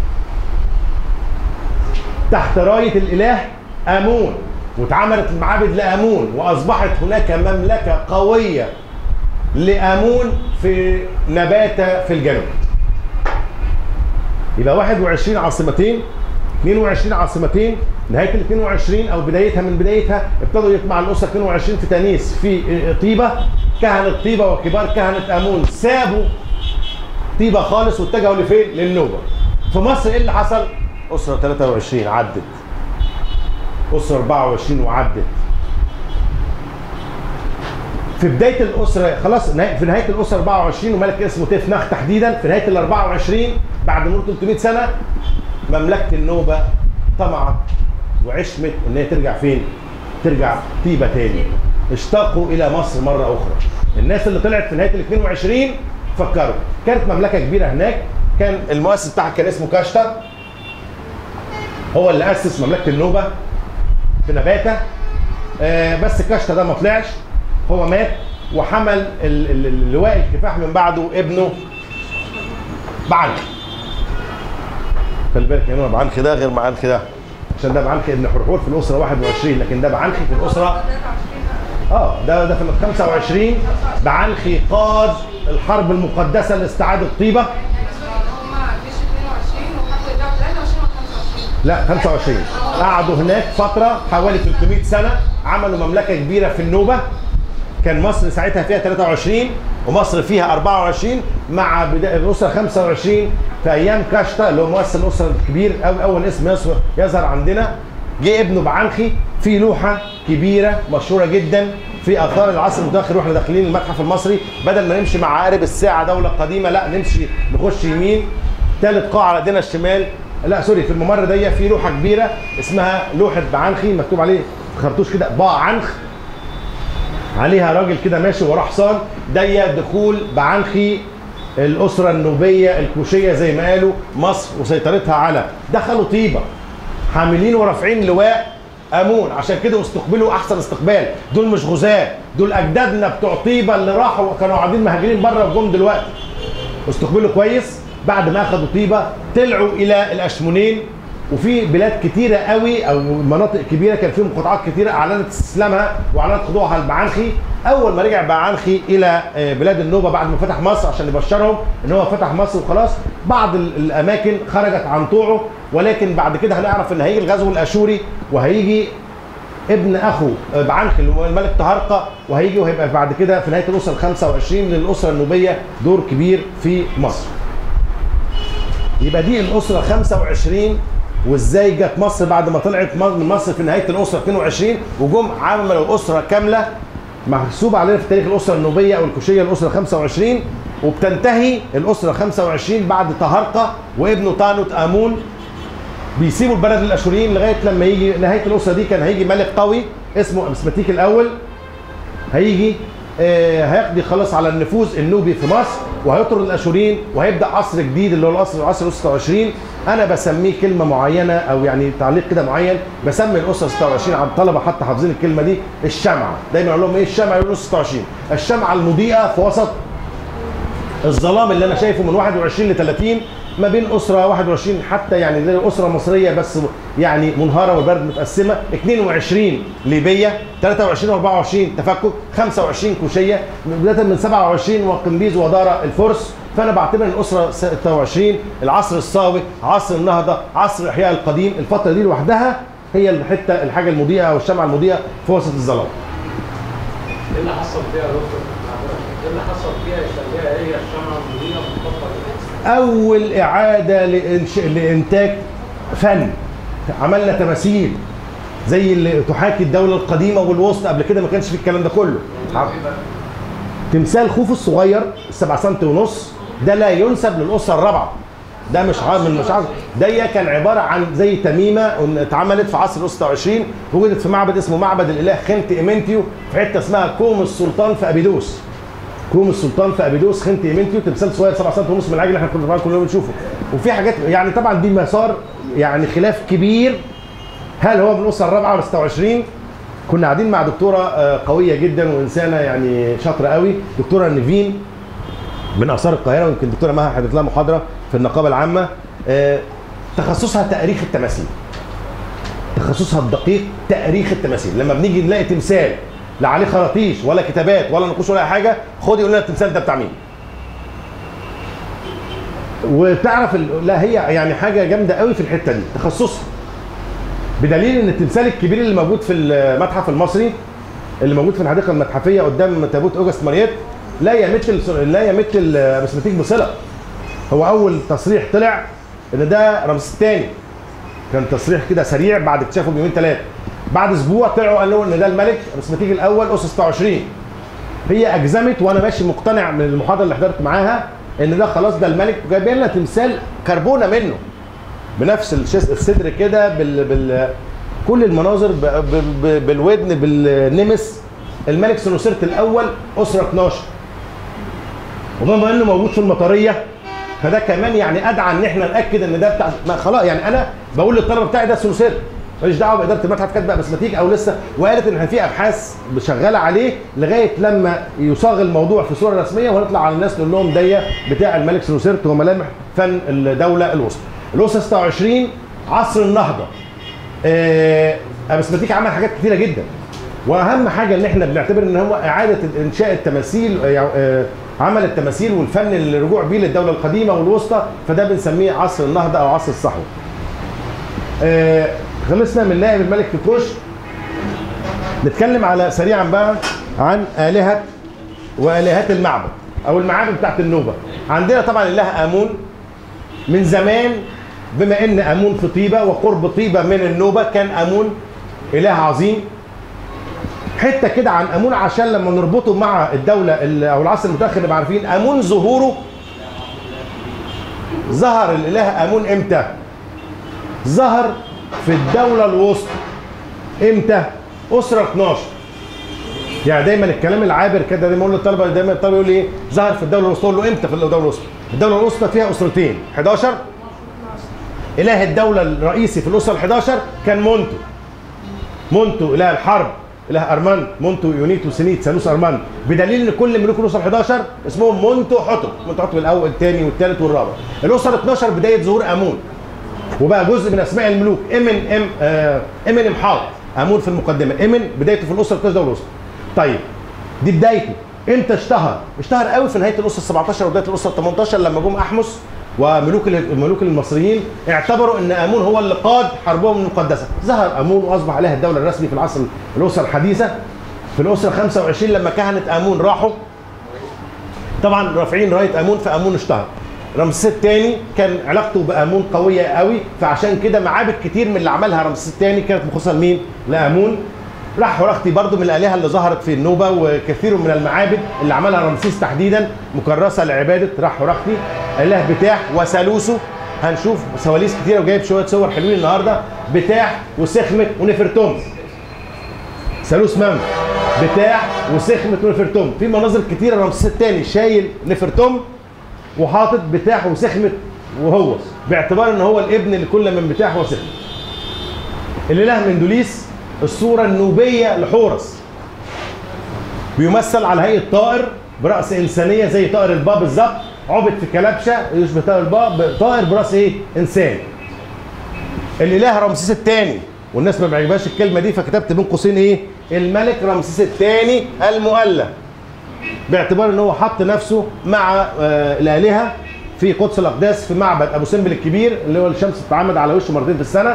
تحت رايه الاله امون واتعملت المعابد لامون واصبحت هناك مملكه قويه لامون في نباته في الجنوب يبقى 21 عاصمتين 22 عاصمتين نهايه ال 22 او بدايتها من بدايتها ابتدوا يطمع الاسره 22 في تانيس في طيبه كهنه طيبه وكبار كهنه امون سابوا طيبه خالص واتجهوا لفين؟ للنوبه. في مصر ايه اللي حصل؟ اسره 23 عدت. اسره 24 وعدت. في بدايه الاسره خلاص في نهايه الاسره 24 وملك اسمه تفنخ تحديدا في نهايه ال 24 بعد مرور 300 سنه مملكه النوبه طمعت وعشمت ان هي ترجع فين؟ ترجع طيبه تاني. اشتاقوا الى مصر مره اخرى. الناس اللي طلعت في نهايه ال 22 فكروا كانت مملكه كبيره هناك كان المؤسس بتاعها كان اسمه كاشتا هو اللي اسس مملكه النوبه في نباته آه بس كاشتا ده ما طلعش هو مات وحمل اللواء الكفاح من بعده ابنه بعنخ خلي بالك هنا بعنخ ده غير بعنخ ده عشان ده بعنخ ابن حرحور في الاسره 21 لكن ده بعنخ في الاسره اه ده ده في ال 25 بعنخي قاد الحرب المقدسه لاستعاده طيبه لا 25 قعدوا هناك فتره حوالي 300 سنه عملوا مملكه كبيره في النوبه كان مصر ساعتها فيها 23 ومصر فيها 24 مع بدايه الاسره 25 في ايام كاشتا اللي هو مؤسس الاسره الكبير أو اول اسم يظهر عندنا جه ابنه بعنخي في لوحه كبيره مشهوره جدا في اثار العصر المتاخر واحنا داخلين المتحف المصري بدل ما نمشي مع عقارب الساعه دوله قديمه لا نمشي نخش يمين ثالث قاعه على ايدينا الشمال لا سوري في الممر دي في لوحه كبيره اسمها لوحه بعنخي مكتوب عليه خرطوش كده با عنخ عليها راجل كده ماشي وراه حصان دي دخول بعنخي الاسره النوبيه الكوشيه زي ما قالوا مصر وسيطرتها على دخلوا طيبه حاملين ورافعين لواء امون عشان كده استقبلوا احسن استقبال دول مش غزاة دول اجدادنا بتوع طيبه اللي راحوا وكانوا قاعدين مهاجرين بره وجم دلوقتي استقبلوا كويس بعد ما اخذوا طيبه طلعوا الى الاشمونين وفي بلاد كتيره قوي او مناطق كبيره كان فيهم قطاعات كتيره اعلنت استسلامها واعلنت خضوعها لبعنخي اول ما رجع بعنخي الى آه، بلاد النوبه بعد ما فتح مصر عشان يبشرهم ان هو فتح مصر وخلاص بعض ال- الاماكن خرجت عن طوعه ولكن بعد كده هنعرف ان هيجي الغزو الاشوري وهيجي ابن اخو بعنخ اللي هو الملك طهرقه وهيجي وهيبقى بعد كده في نهايه الاسره ال 25 للاسره النوبيه دور كبير في مصر. يبقى دي الاسره 25 وازاي جت مصر بعد ما طلعت من مصر في نهايه الاسره 22 وجم عملوا اسره كامله محسوب علينا في تاريخ الاسره النوبيه او الكوشيه الاسره 25 وبتنتهي الاسره 25 بعد طهرقه وابنه طانوت امون بيسيبوا البلد للاشوريين لغايه لما يجي نهايه الاسره دي كان هيجي ملك قوي اسمه امسمتيك الاول هيجي آه، هيقضي خلاص على النفوذ النوبي في مصر وهيطرد الاشوريين وهيبدا عصر جديد اللي هو العصر العصر 26 انا بسميه كلمه معينه او يعني تعليق كده معين بسمي الاسره 26 على الطلبه حتى حافظين الكلمه دي الشمعه دايما اقول لهم ايه الشمعه يقولوا 26 الشمعه المضيئه في وسط الظلام اللي انا شايفه من 21 ل 30 ما بين اسره 21 حتى يعني زي اسره مصريه بس يعني منهاره والبلد متقسمه 22 ليبيه 23 و24 تفكك 25 كوشيه بدايه من 27 وقمبيز ودار الفرس فانا بعتبر ان الاسره 26 العصر الصاوي عصر النهضه عصر الاحياء القديم الفتره دي لوحدها هي الحته الحاجه المضيئه او الشمعه المضيئه في وسط الظلام ايه اللي حصل فيها يا دكتور؟ ايه اللي حصل فيها يخليها هي الشمعة المضيئة في الفترة دي؟ اول اعاده لإنش... لانتاج فن عملنا تماثيل زي اللي تحاكي الدوله القديمه والوسطى قبل كده ما كانش في الكلام ده كله ع- تمثال خوفو الصغير 7 سم ونص ده لا ينسب للاسره الرابعه ده مش عارف من مش عارف ده كان عباره عن زي تميمه ان اتعملت في عصر 26 وجدت في معبد اسمه معبد الاله خنت ايمنتيو في حته اسمها كوم السلطان في ابيدوس كوم السلطان في ابيدوس خنت ايمنتيو تمثال صغير 7 سم ونص من العجل اللي احنا كنا طبعا كل يوم بنشوفه وفي حاجات يعني طبعا دي مسار يعني خلاف كبير هل هو من الاسره الرابعه ولا 26 كنا قاعدين مع دكتوره آه، قويه جدا وانسانه يعني شاطره قوي دكتوره نيفين من اثار القاهره ويمكن دكتوره مها حدث لها محاضره في النقابه العامه آه، تخصصها تاريخ التماثيل تخصصها الدقيق تاريخ التماثيل لما بنيجي نلاقي تمثال لا عليه خراطيش ولا كتابات ولا نقوش ولا أي حاجه خد يقول لنا التمثال ده بتاع مين وتعرف ال- لا هي يعني حاجه جامده قوي في الحته دي تخصصها بدليل ان التمثال الكبير اللي موجود في المتحف المصري اللي موجود في الحديقه المتحفيه قدام تابوت اوجست مارييت لا يمت ال- لا يمت البسمتيك بصله هو اول تصريح طلع ان ده رمسيس الثاني كان تصريح كده سريع بعد اكتشافه بيومين ثلاثه بعد اسبوع طلعوا قالوا ان ده الملك رمسيس الاول اسس 26 هي اجزمت وانا ماشي مقتنع من المحاضره اللي حضرت معاها ان ده خلاص ده الملك جايبين لنا تمثال كربونه منه بنفس الشس- الصدر كده بال, بال كل المناظر ب... ب... ب... بالودن بالنمس الملك سنوسرت الاول اسره 12 وبما انه موجود في المطريه فده كمان يعني ادعى ان احنا ناكد ان ده بتاع ما خلاص يعني انا بقول للطلبه بتاعي ده سنوسرت ماليش دعوه باداره المتحف كاتبه بسمتيك او لسه وقالت ان في ابحاث شغاله عليه لغايه لما يصاغ الموضوع في صوره رسميه وهنطلع على الناس نقول لهم دي بتاع الملك سنوسرت وملامح فن الدوله الوسطى. الاسره 26 عصر النهضه. آه بسمتيك عمل حاجات كتيره جدا. واهم حاجه ان احنا بنعتبر ان هو اعاده انشاء التماثيل آه، آه، عمل التماثيل والفن اللي الرجوع بيه للدوله القديمه والوسطى فده بنسميه عصر النهضه او عصر الصحوه. آه، خلصنا من نائب الملك كيكوش نتكلم على سريعا بقى عن آلهة وآلهات المعبد أو المعابد بتاعت النوبة عندنا طبعا إله آمون من زمان بما إن آمون في طيبة وقرب طيبة من النوبة كان آمون إله عظيم حته كده عن امون عشان لما نربطه مع الدوله ال- او العصر المتاخر نبقى عارفين امون ظهوره ظهر الاله امون امتى؟ ظهر في الدوله الوسطى امتى؟ اسره 12 يعني دايما الكلام العابر كده دايما اقول للطلبه دايما الطالب يقول لي ايه؟ ظهر في الدوله الوسطى اقول له امتى في الدوله الوسطى؟ الدوله الوسطى فيها اسرتين 11 اله الدوله الرئيسي في الاسره ال 11 كان مونتو مونتو اله الحرب اله ارمان مونتو يونيتو سنيت ثالوث ارمان بدليل ان كل ملوك الاسره 11 اسمهم مونتو حتب مونتو حتب الاول الثاني والثالث والرابع الاسره 12 بدايه ظهور امون وبقى جزء من اسماء الملوك امن ام آه امن امحاط امون في المقدمه امن بدايته في الاسره القصدى والوسطى طيب دي بدايته امتى اشتهر؟ اشتهر قوي في نهايه الاسره 17 وبدايه الاسره 18 لما جم احمس وملوك ال- ملوك المصريين اعتبروا ان امون هو اللي قاد حربهم المقدسه، ظهر امون واصبح عليها الدوله الرسمي في العصر الاسره الحديثه في الاسره 25 لما كهنه امون راحوا طبعا رافعين رايه امون فامون اشتهر رمسيس الثاني كان علاقته بامون قويه قوي فعشان كده معابد كتير من اللي عملها رمسيس الثاني كانت مخصصه لمين؟ لامون راح هرختي برضو من الالهه اللي ظهرت في النوبه وكثير من المعابد اللي عملها رمسيس تحديدا مكرسه لعباده راح هرختي اله بتاح وثالوثه هنشوف سواليس كتيره وجايب شويه صور حلوين النهارده بتاح وسخمت ونفرتوم ثالوث منف بتاح وسخمت ونفرتوم في مناظر كتيره رمسيس الثاني شايل نفرتوم وحاطط بتاح وسخمت وهو باعتبار ان هو الابن لكل من بتاح وسخمت الاله مندوليس الصوره النوبيه لحورس بيمثل على هيئه طائر براس انسانيه زي طائر الباب بالظبط عبد في كلبشه يشبه طائر الباب طائر براس ايه انسان الاله رمسيس الثاني والناس ما بيعجبهاش الكلمه دي فكتبت بين قوسين ايه الملك رمسيس الثاني المؤله باعتبار ان هو حط نفسه مع آه، الالهه في قدس الاقداس في معبد ابو سمبل الكبير اللي هو الشمس بتتعمد على وشه مرتين في السنه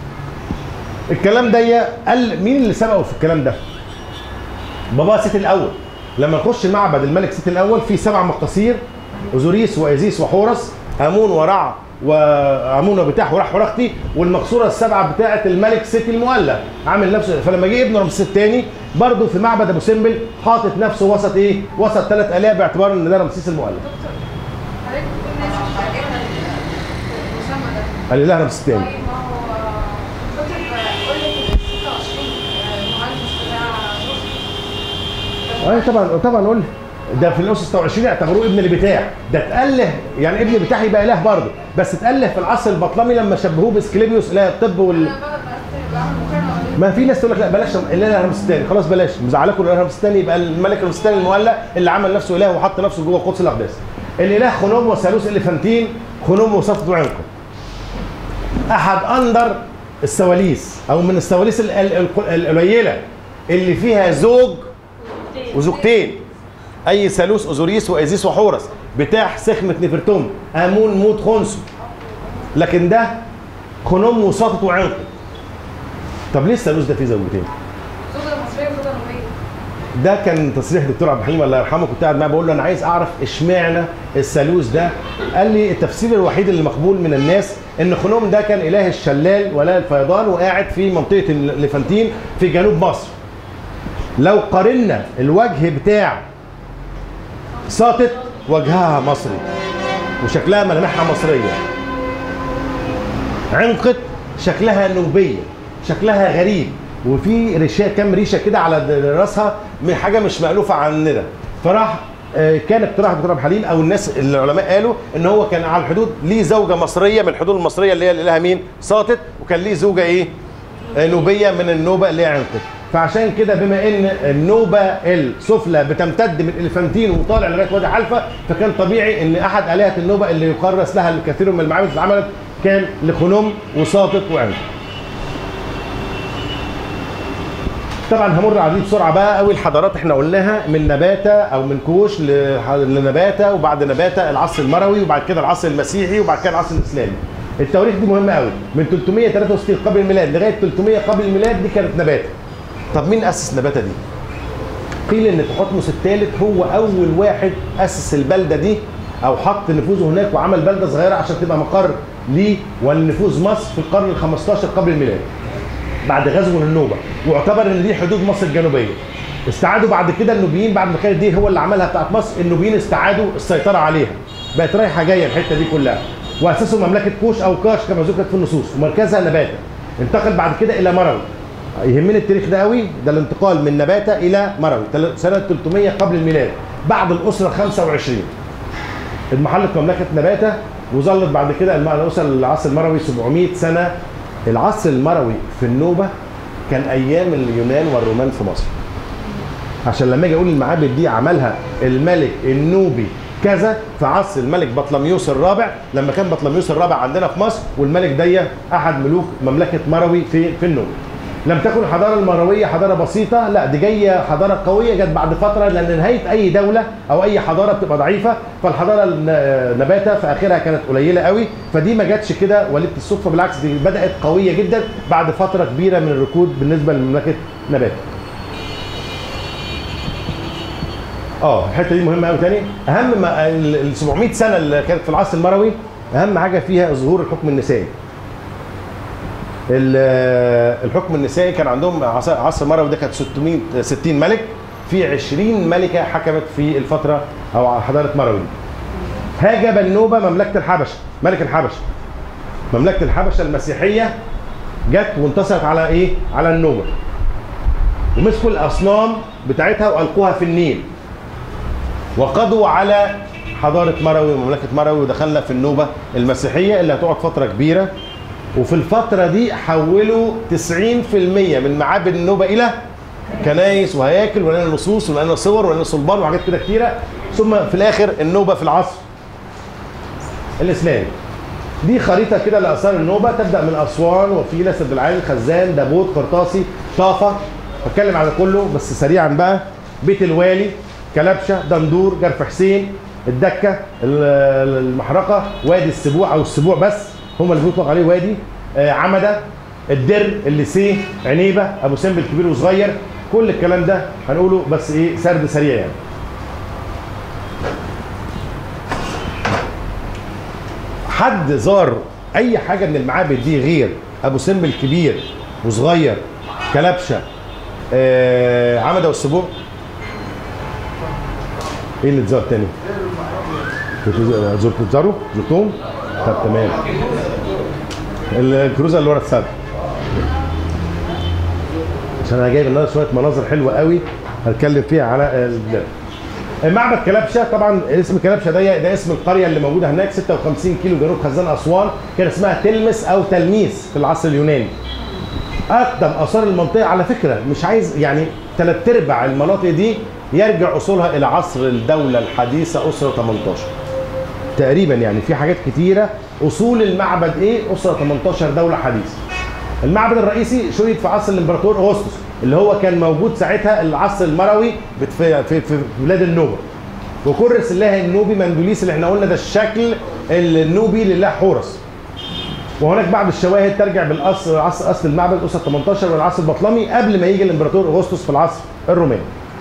الكلام ده قال مين اللي سبقه في الكلام ده بابا سيتي الاول لما نخش معبد الملك سيتي الاول في سبع مقاصير اوزوريس وايزيس وحورس امون ورع وامون وبتاح ورح ورختي والمقصوره السبعه بتاعه الملك سيتي المؤلف عامل نفسه فلما جه ابن رمسيس الثاني برضه في معبد ابو سمبل حاطط نفسه وسط ايه؟ وسط ثلاث الهه باعتبار ان ده رمسيس المؤلف حضرتك بتقول ناس مش عاجبها المسمى ده الاله رمسيس الثاني طيب ما هو كتب قول لي ال 26 المهندس بتاع روسيا اي طبعا طبعا قول لي. ده في الاسس 26 اعتبروه ابن البتاع ده اتأله يعني ابن البتاع يبقى اله برضه بس اتأله في العصر البطلمي لما شبهوه باسكليبيوس اله الطب وال انا بقى بعمل مقارنه بين ما في ناس تقول لك لا بلاش الاله رمسيس الثاني خلاص بلاش مزعلكم الاله رمسيس الثاني يبقى الملك رمسيس الثاني المولى اللي عمل نفسه اله وحط نفسه جوه قدس الاقداس الاله خنوم وثالوث اليفانتين خنوم وصفت وعنكم احد اندر السواليس او من السواليس ال- ال- ال- القليله اللي فيها زوج وزوجتين اي ثالوث اوزوريس وايزيس وحورس بتاع سخمه نفرتوم امون موت خنسو لكن ده خنوم وساطط وعنقد طب ليه الثالوث ده فيه زوجتين؟ زوجة مصرية وزوجة نوبية ده كان تصريح دكتور عبد الحليم الله يرحمه كنت قاعد معاه بقول له انا عايز اعرف اشمعنى الثالوث ده قال لي التفسير الوحيد اللي مقبول من الناس ان خنوم ده كان اله الشلال واله الفيضان وقاعد في منطقه الليفانتين في جنوب مصر لو قارنا الوجه بتاع ساطت وجهها مصري وشكلها ملامحها مصريه عنقت شكلها نوبيه شكلها غريب وفي ريشه كام ريشه كده على د- راسها من حاجه مش مالوفه عننا فراح آه، كان اقتراح دكتور عبد الحليم او الناس العلماء قالوا ان هو كان على الحدود ليه زوجه مصريه من الحدود المصريه اللي هي الالهه مين؟ ساطت وكان ليه زوجه ايه؟ آه، نوبيه من النوبه اللي هي عنقت فعشان كده بما ان النوبه السفلى بتمتد من الفانتين وطالع لغايه وادي حلفه فكان طبيعي ان احد الهه النوبه اللي يقرس لها الكثير من المعابد اللي اتعملت كان لخنوم وساطط وعنقت طبعا همر عليه بسرعه بقى قوي الحضارات احنا قلناها من نباته او من كوش لح- لنباته وبعد نباته العصر المروي وبعد كده العصر المسيحي وبعد كده العصر الاسلامي التواريخ دي مهمه قوي من 363 قبل الميلاد لغايه 300 قبل الميلاد دي كانت نباته طب مين اسس نباته دي قيل ان تحتمس الثالث هو اول واحد اسس البلده دي او حط نفوذه هناك وعمل بلده صغيره عشان تبقى مقر ليه ولنفوذ مصر في القرن ال 15 قبل الميلاد بعد غزو النوبه واعتبر ان دي حدود مصر الجنوبيه استعادوا بعد كده النوبيين بعد ما كانت دي هو اللي عملها بتاعت مصر النوبيين استعادوا السيطره عليها بقت رايحه جايه الحته دي كلها واسسوا مملكه كوش او كاش كما ذكرت في النصوص ومركزها نباته انتقل بعد كده الى مروي يهمني التاريخ ده قوي ده الانتقال من نباته الى مروي تل- سنه 300 قبل الميلاد بعد الاسره 25 انمحلت مملكه نباته وظلت بعد كده الم- الاسره العصر المروي 700 سنه العصر المروي في النوبه كان ايام اليونان والرومان في مصر عشان لما اجي اقول المعابد دي عملها الملك النوبي كذا في عصر الملك بطلميوس الرابع لما كان بطلميوس الرابع عندنا في مصر والملك ده احد ملوك مملكه مروي في في النوبه لم تكن الحضاره المرويه حضاره بسيطه لا دي جايه حضاره قويه جت بعد فتره لان نهايه اي دوله او اي حضاره بتبقى ضعيفه فالحضاره النباته في اخرها كانت قليله قوي فدي ما جاتش كده وليده الصدفه بالعكس دي بدات قويه جدا بعد فتره كبيره من الركود بالنسبه لمملكه نبات اه الحته دي مهمه قوي تاني اهم ما ال 700 سنه اللي كانت في العصر المروي اهم حاجه فيها ظهور الحكم النسائي ال- الحكم النسائي كان عندهم عصر عصر مروي ده كانت 600 60 ملك في 20 ملكه حكمت في الفتره او حضاره مروي هاجب النوبه مملكه الحبشه ملك الحبشه مملكه الحبشه المسيحيه جت وانتصرت على ايه؟ على النوبه ومسكوا الاصنام بتاعتها والقوها في النيل وقضوا على حضاره مروي ومملكه مروي ودخلنا في النوبه المسيحيه اللي هتقعد فتره كبيره وفي الفتره دي حولوا 90% من معابد النوبه الى كنايس وهياكل ولنا نصوص ولنا صور ولنا صلبان وحاجات كده كتيره ثم في الاخر النوبه في العصر الاسلامي دي خريطه كده لاثار النوبه تبدا من اسوان وفيله سد العالي خزان دابوت قرطاسي طافه بتكلم على كله بس سريعا بقى بيت الوالي كلبشه دندور جرف حسين الدكه ال- المحرقه وادي السبوع او السبوع بس هم اللي بيطلق عليه وادي آه، عمده الدر الليسيه عنيبه ابو سمبل كبير وصغير كل الكلام ده هنقوله بس ايه سرد سريع يعني حد زار اي حاجه من المعابد دي غير ابو سمبل كبير وصغير كلبشه آه عمده والسبوع ايه اللي اتزار تاني؟ كنتوا زرتوا زاروا؟ زرتوهم؟ طب تمام الكروزه اللي ورا السد عشان انا جايب النهارده شويه مناظر حلوه قوي هتكلم فيها على البلاد معبد كلبشه طبعا اسم كلبشه ده ده اسم القريه اللي موجوده هناك 56 كيلو جنوب خزان اسوان كان اسمها تلمس او تلميس في العصر اليوناني اقدم اثار المنطقه على فكره مش عايز يعني ثلاث ارباع المناطق دي يرجع اصولها الى عصر الدوله الحديثه اسره 18 تقريبا يعني في حاجات كتيره اصول المعبد ايه اسره 18 دوله حديثه المعبد الرئيسي شيد في عصر الامبراطور اغسطس اللي هو كان موجود ساعتها العصر المروي بت- في, في, في بلاد النوبه وكرس الله النوبي مندوليس اللي احنا قلنا ده الشكل النوبي لله حورس وهناك بعض الشواهد ترجع بالاصل عصر اصل المعبد اسره 18 والعصر البطلمي قبل ما يجي الامبراطور اغسطس في العصر الروماني.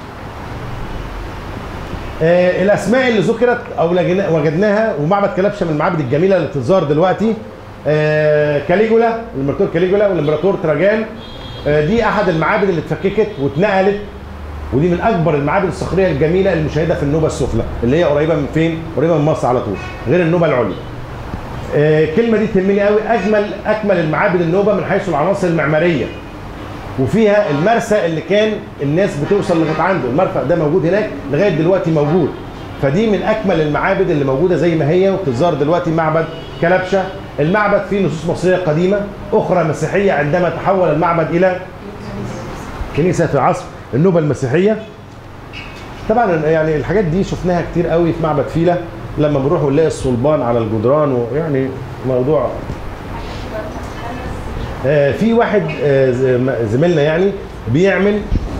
آه الاسماء اللي ذكرت او لجنا- وجدناها ومعبد كلبشه من المعابد الجميله اللي بتتزار دلوقتي آه كاليجولا الامبراطور كاليجولا والامبراطور تراجان آه دي احد المعابد اللي اتفككت واتنقلت ودي من اكبر المعابد الصخريه الجميله المشاهده في النوبه السفلى اللي هي قريبه من فين؟ قريبه من مصر على طول غير النوبه العليا. آه، الكلمه دي تهمني قوي اجمل اكمل المعابد النوبه من حيث العناصر المعماريه وفيها المرسى اللي كان الناس بتوصل لغايه عنده المرفأ ده موجود هناك لغايه دلوقتي موجود فدي من اكمل المعابد اللي موجوده زي ما هي وبتتزار دلوقتي معبد كلبشه المعبد فيه نصوص مصريه قديمه اخرى مسيحيه عندما تحول المعبد الى كنيسه في عصر النوبه المسيحيه طبعا يعني الحاجات دي شفناها كتير قوي في معبد فيلة لما بنروح ونلاقي الصلبان على الجدران ويعني موضوع آه، في واحد آه، زم- زميلنا يعني بيعمل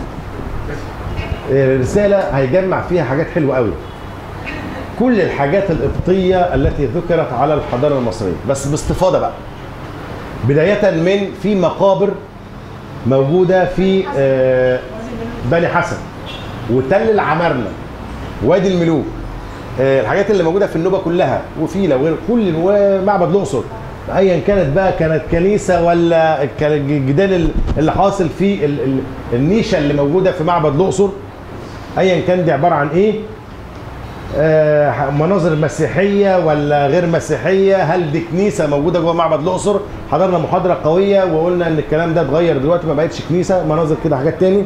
آه، رسالة هيجمع فيها حاجات حلوة قوي كل الحاجات القبطية التي ذكرت على الحضارة المصرية بس باستفاضة بقى بداية من في مقابر موجودة في آه، بني حسن وتل العمارنة وادي الملوك آه، الحاجات اللي موجوده في النوبه كلها وفيله وغير كل ومعبد الاقصر ايا كانت بقى كانت كنيسه ولا كان الجدال ال- اللي حاصل في ال- ال- النيشه اللي موجوده في معبد الاقصر ايا كان دي عباره عن ايه آه، مناظر مسيحيه ولا غير مسيحيه هل دي كنيسه موجوده جوه معبد الاقصر حضرنا محاضره قويه وقلنا ان الكلام ده اتغير دلوقتي ما بقتش كنيسه مناظر كده حاجات تاني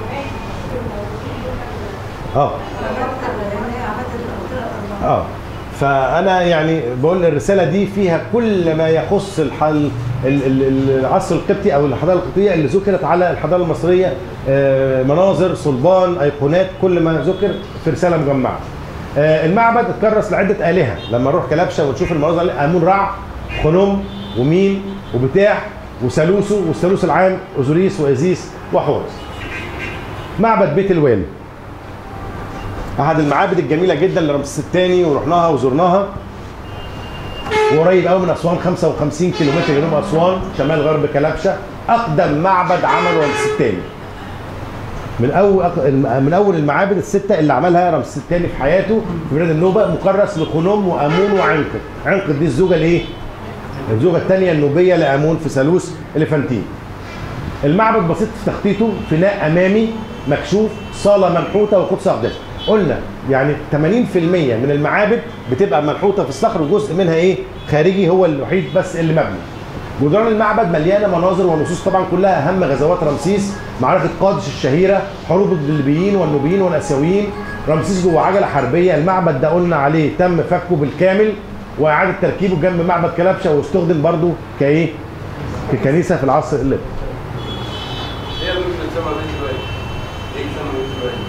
اه اه فانا يعني بقول الرساله دي فيها كل ما يخص الحل ال- ال- العصر القبطي او الحضاره القبطيه اللي ذكرت على الحضاره المصريه آه، مناظر صلبان ايقونات كل ما ذكر في رساله مجمعه آه، المعبد اتكرس لعده الهه لما نروح كلبشه ونشوف المناظر اللي- امون رع خنوم ومين وبتاح وثالوثه والثالوث العام اوزوريس وازيس وحورس معبد بيت الوالي احد المعابد الجميله جدا لرمسيس الثاني ورحناها وزرناها وقريب قوي من اسوان 55 كيلومتر جنوب اسوان شمال غرب كلبشه اقدم معبد عمله رمسيس الثاني من اول من اول المعابد السته اللي عملها رمسيس الثاني في حياته في بلاد النوبه مكرس لخنوم وامون وعنقد عنقد دي الزوجه الايه الزوجه الثانيه النوبيه لامون في ثالوث اليفانتين المعبد بسيط في تخطيطه فناء امامي مكشوف صاله منحوته وقدس اقداس قلنا يعني 80% من المعابد بتبقى منحوته في الصخر وجزء منها ايه خارجي هو الوحيد بس اللي مبني جدران المعبد مليانه مناظر ونصوص طبعا كلها اهم غزوات رمسيس معركه قادش الشهيره حروب الليبيين والنوبيين والاسيويين رمسيس جوه عجله حربيه المعبد ده قلنا عليه تم فكه بالكامل واعاده تركيبه جنب معبد كلبشه واستخدم برضه كايه ككنيسه في العصر الليبي هي مش بتسمى بيت الوالي ليه بتسمى بيت الوالي؟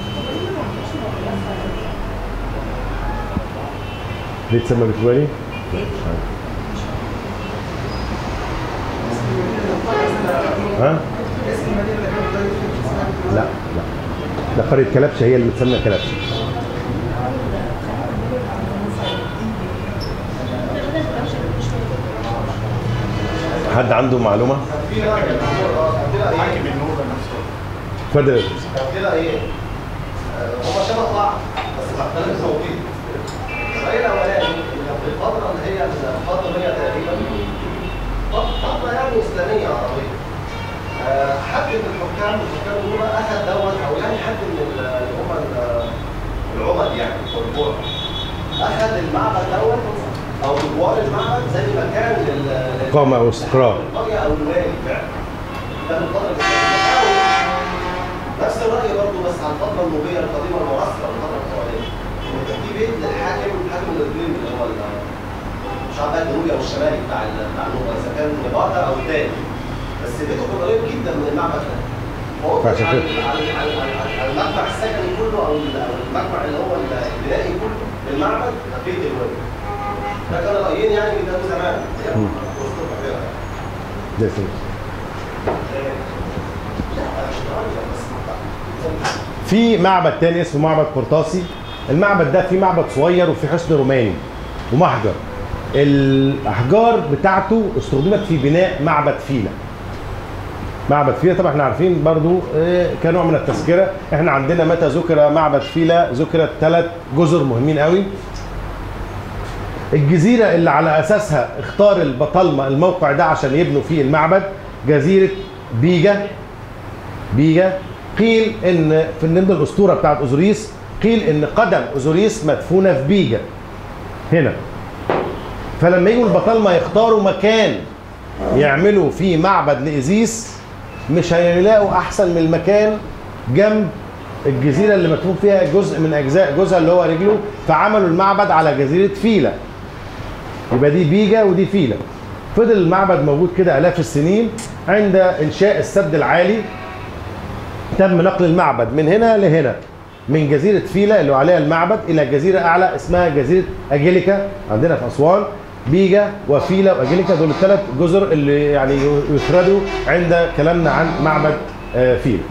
ليه تسمى بتوالي؟ ها؟ لا لا ده قرية كلبشة هي اللي بتسمى كلبشة حد عنده معلومة؟ في نوع من الامور كده حاكم النوبه نفسه اتفضل يا أستاذ. كان كده ايه آه، هما شبه بعض بس مختلف توقيت الرأي الاولاني ان في الفتره اللي هي الفاطميه تقريبا فت- فتره يعني اسلاميه عربيه آه، حد من الحكام الحكام دول اخذ دوت او يعني حد من ال- اللي هم ال- العمد يعني والبوع اخذ المعبد دوت او جوار المعبد زي مكان لل لل- إقامة أو استقرار. القريه او الوالي فعلا ده من الفتره الاسلاميه نفس الرأي برضه بس على الفترة النوبية القديمة المعاصرة الفترة الحوالية. إن كان في بيت للحاكم حاكم الإقليم اللي هو ال- مش عارف بقى الجنوبي أو الشمالي بتاع ال- بتاع النوبة إذا كان نباتا أو التاني. بس بيته كان قريب جدا من المعبد ده. فهو فعشان على كده. على على- على- على المجمع السكني كله أو ال- أو المجمع اللي هو البنائي كله للمعبد بيت الوالي. ده كان رأيين يعني بيتقالوا زمان. يعني وسط القاهرة. ده يا أستاذ. في معبد تاني اسمه معبد قرطاسي المعبد ده فيه معبد صغير وفيه حصن روماني ومحجر الاحجار بتاعته استخدمت في بناء معبد فيلا معبد فيلا طبعا احنا عارفين برضو آه، كنوع من التذكره احنا عندنا متى ذكر معبد فيلا ذكرت ثلاث جزر مهمين قوي الجزيره اللي على اساسها اختار البطالمه الموقع ده عشان يبنوا فيه المعبد جزيره بيجا بيجا قيل ان في ضمن الاسطوره بتاعت اوزوريس قيل ان قدم اوزوريس مدفونه في بيجا هنا فلما يجوا البطالمه يختاروا مكان يعملوا فيه معبد لايزيس مش هيلاقوا احسن من المكان جنب الجزيره اللي مدفون فيها جزء من اجزاء جوزها اللي هو رجله فعملوا المعبد على جزيره فيلا يبقى دي بيجا ودي فيلا فضل المعبد موجود كده الاف السنين عند انشاء السد العالي تم نقل المعبد من هنا لهنا من جزيرة فيلا اللي عليها المعبد إلى جزيرة أعلى اسمها جزيرة أجيليكا عندنا في أسوان بيجا وفيلا وأجيليكا دول الثلاث جزر اللي يعني يفردوا عند كلامنا عن معبد آه، فيلا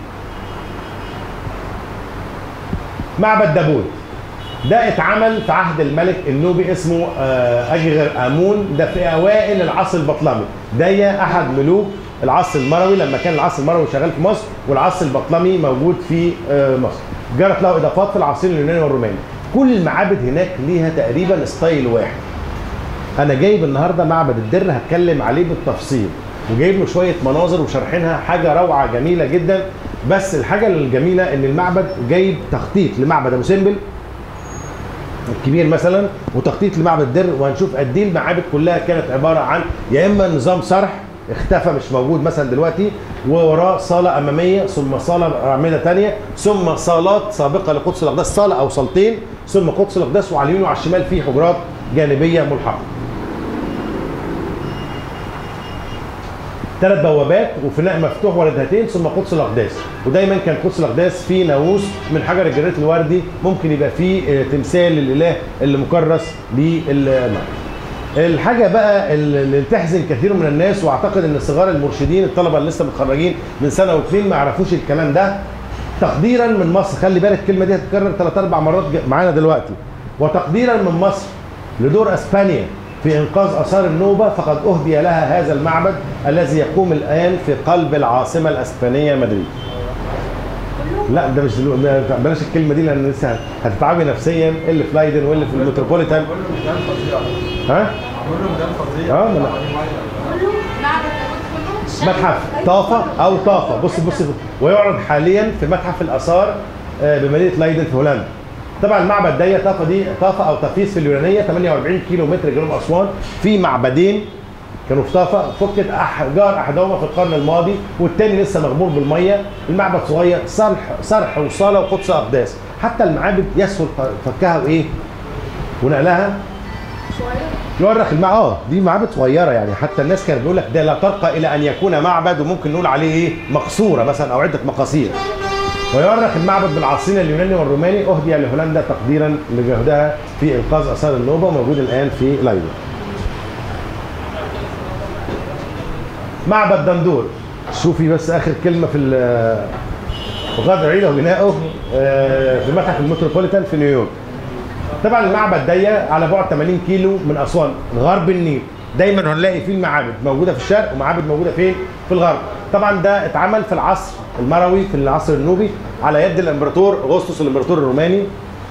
معبد دابون ده اتعمل في عهد الملك النوبي اسمه آه، اجغر امون ده في اوائل العصر البطلمي ده احد ملوك العصر المروي لما كان العصر المروي شغال في مصر والعصر البطلمي موجود في آه، مصر جرت له اضافات في العصرين اليوناني والروماني كل المعابد هناك ليها تقريبا ستايل واحد انا جايب النهارده معبد الدر هتكلم عليه بالتفصيل وجايب له شويه مناظر وشارحينها حاجه روعه جميله جدا بس الحاجه الجميله ان المعبد جايب تخطيط لمعبد ابو سمبل الكبير مثلا وتخطيط لمعبد الدر وهنشوف قد ايه المعابد كلها كانت عباره عن يا اما نظام صرح اختفى مش موجود مثلا دلوقتي ووراه صاله اماميه ثم صاله اعمده ثانيه ثم صالات سابقه لقدس الاقداس صاله او صالتين ثم قدس الاقداس وعلى اليمين وعلى الشمال في حجرات جانبيه ملحقه ثلاث بوابات وفناء مفتوح وردهتين ثم قدس الاقداس ودايما كان قدس الاقداس فيه ناموس من حجر الجريت الوردي ممكن يبقى فيه آه، تمثال للاله اللي مكرس للمعبد الحاجه بقى اللي تحزن كثير من الناس واعتقد ان صغار المرشدين الطلبه اللي لسه متخرجين من سنه واثنين ما يعرفوش الكلام ده تقديرا من مصر خلي بالك الكلمه دي هتتكرر ثلاث اربع مرات ج- معانا دلوقتي وتقديرا من مصر لدور اسبانيا في انقاذ اثار النوبه فقد اهدي لها هذا المعبد الذي يقوم الان في قلب العاصمه الاسبانيه مدريد لا ده مش دلو... ده- بلاش الكلمه دي لان لسه هتتعبي نفسيا اللي في لايدن واللي في المتروبوليتان كله ميدان فظيع ها كله ميدان فظيع اه، ما أنا- كله معبد داوود كله متحف طافة أو طافة بص بص ويعرض حاليا في متحف الآثار آه، بمدينة لايدن في هولندا طبعا المعبد ده طافة دي طافة أو تقيس في اليونانية 48 كيلو متر جنوب أسوان في معبدين كانوا في طافة فكت أحجار أحدهما في القرن الماضي والتاني لسه مغمور بالمية المعبد صغير صرح صرح وصالة وقدس أقداس حتى المعابد يسهل فكها وإيه ونقلها شويه يؤرخ المع اه دي معابد صغيره يعني حتى الناس كانت بيقول لك ده لا ترقى الى ان يكون معبد وممكن نقول عليه ايه مقصوره مثلا او عده مقاصير ويؤرخ المعبد بالعاصين اليوناني والروماني اهدي لهولندا تقديرا لجهدها في انقاذ اثار النوبه موجود الان في لايبيا معبد دندور شوفي بس اخر كلمه في ال- وقد اعيد بناؤه آه، في متحف المتروبوليتان في نيويورك طبعا المعبد ده على بعد 80 كيلو من اسوان غرب النيل دايما هنلاقي فيه المعابد موجوده في الشرق ومعابد موجوده فين في الغرب طبعا ده اتعمل في العصر المروي في العصر النوبي على يد الامبراطور اغسطس الامبراطور الروماني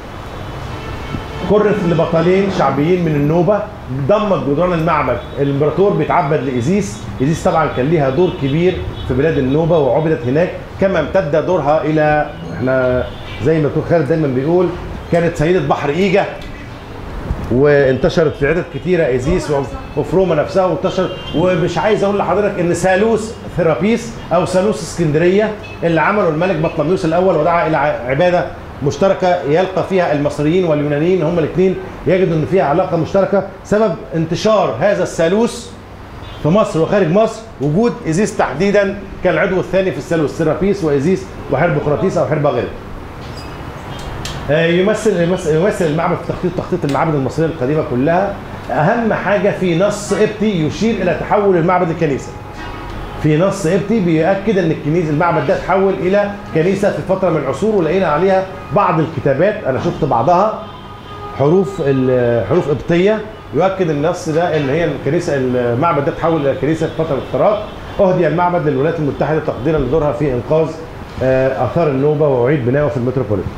كرس لبطلين شعبيين من النوبه ضمت جدران المعبد الامبراطور بيتعبد لايزيس ايزيس طبعا كان ليها دور كبير في بلاد النوبه وعبدت هناك كما امتد دورها الى احنا زي ما دكتور خالد دايما بيقول كانت سيده بحر ايجا وانتشرت في عدد كتيره ايزيس و- وفي روما نفسها وانتشرت ومش عايز اقول لحضرتك ان ثالوث ثيرابيس او ثالوث اسكندريه اللي عمله الملك بطلميوس الاول ودعا الى ع- عباده مشتركه يلقى فيها المصريين واليونانيين هم الاثنين يجدوا ان فيها علاقه مشتركه سبب انتشار هذا الثالوث في مصر وخارج مصر وجود ايزيس تحديدا كان العضو الثاني في الثالوث ثيرابيس وايزيس وحربقراطيس او حربغيرة آه، يمثل يمثل يمثل المعبد في تخطيط تخطيط المعابد المصريه القديمه كلها اهم حاجه في نص قبطي يشير الى تحول المعبد الكنيسه في نص قبطي بيؤكد ان الكنيسه المعبد ده تحول الى كنيسه في فتره من العصور ولقينا عليها بعض الكتابات انا شفت بعضها حروف ال- حروف قبطيه يؤكد النص ده ان هي الكنيسه المعبد ده تحول الى كنيسه في فتره الافتراق اهدي المعبد للولايات المتحده تقديرا لدورها في انقاذ آه، اثار النوبه واعيد بناؤه في المتروبوليتان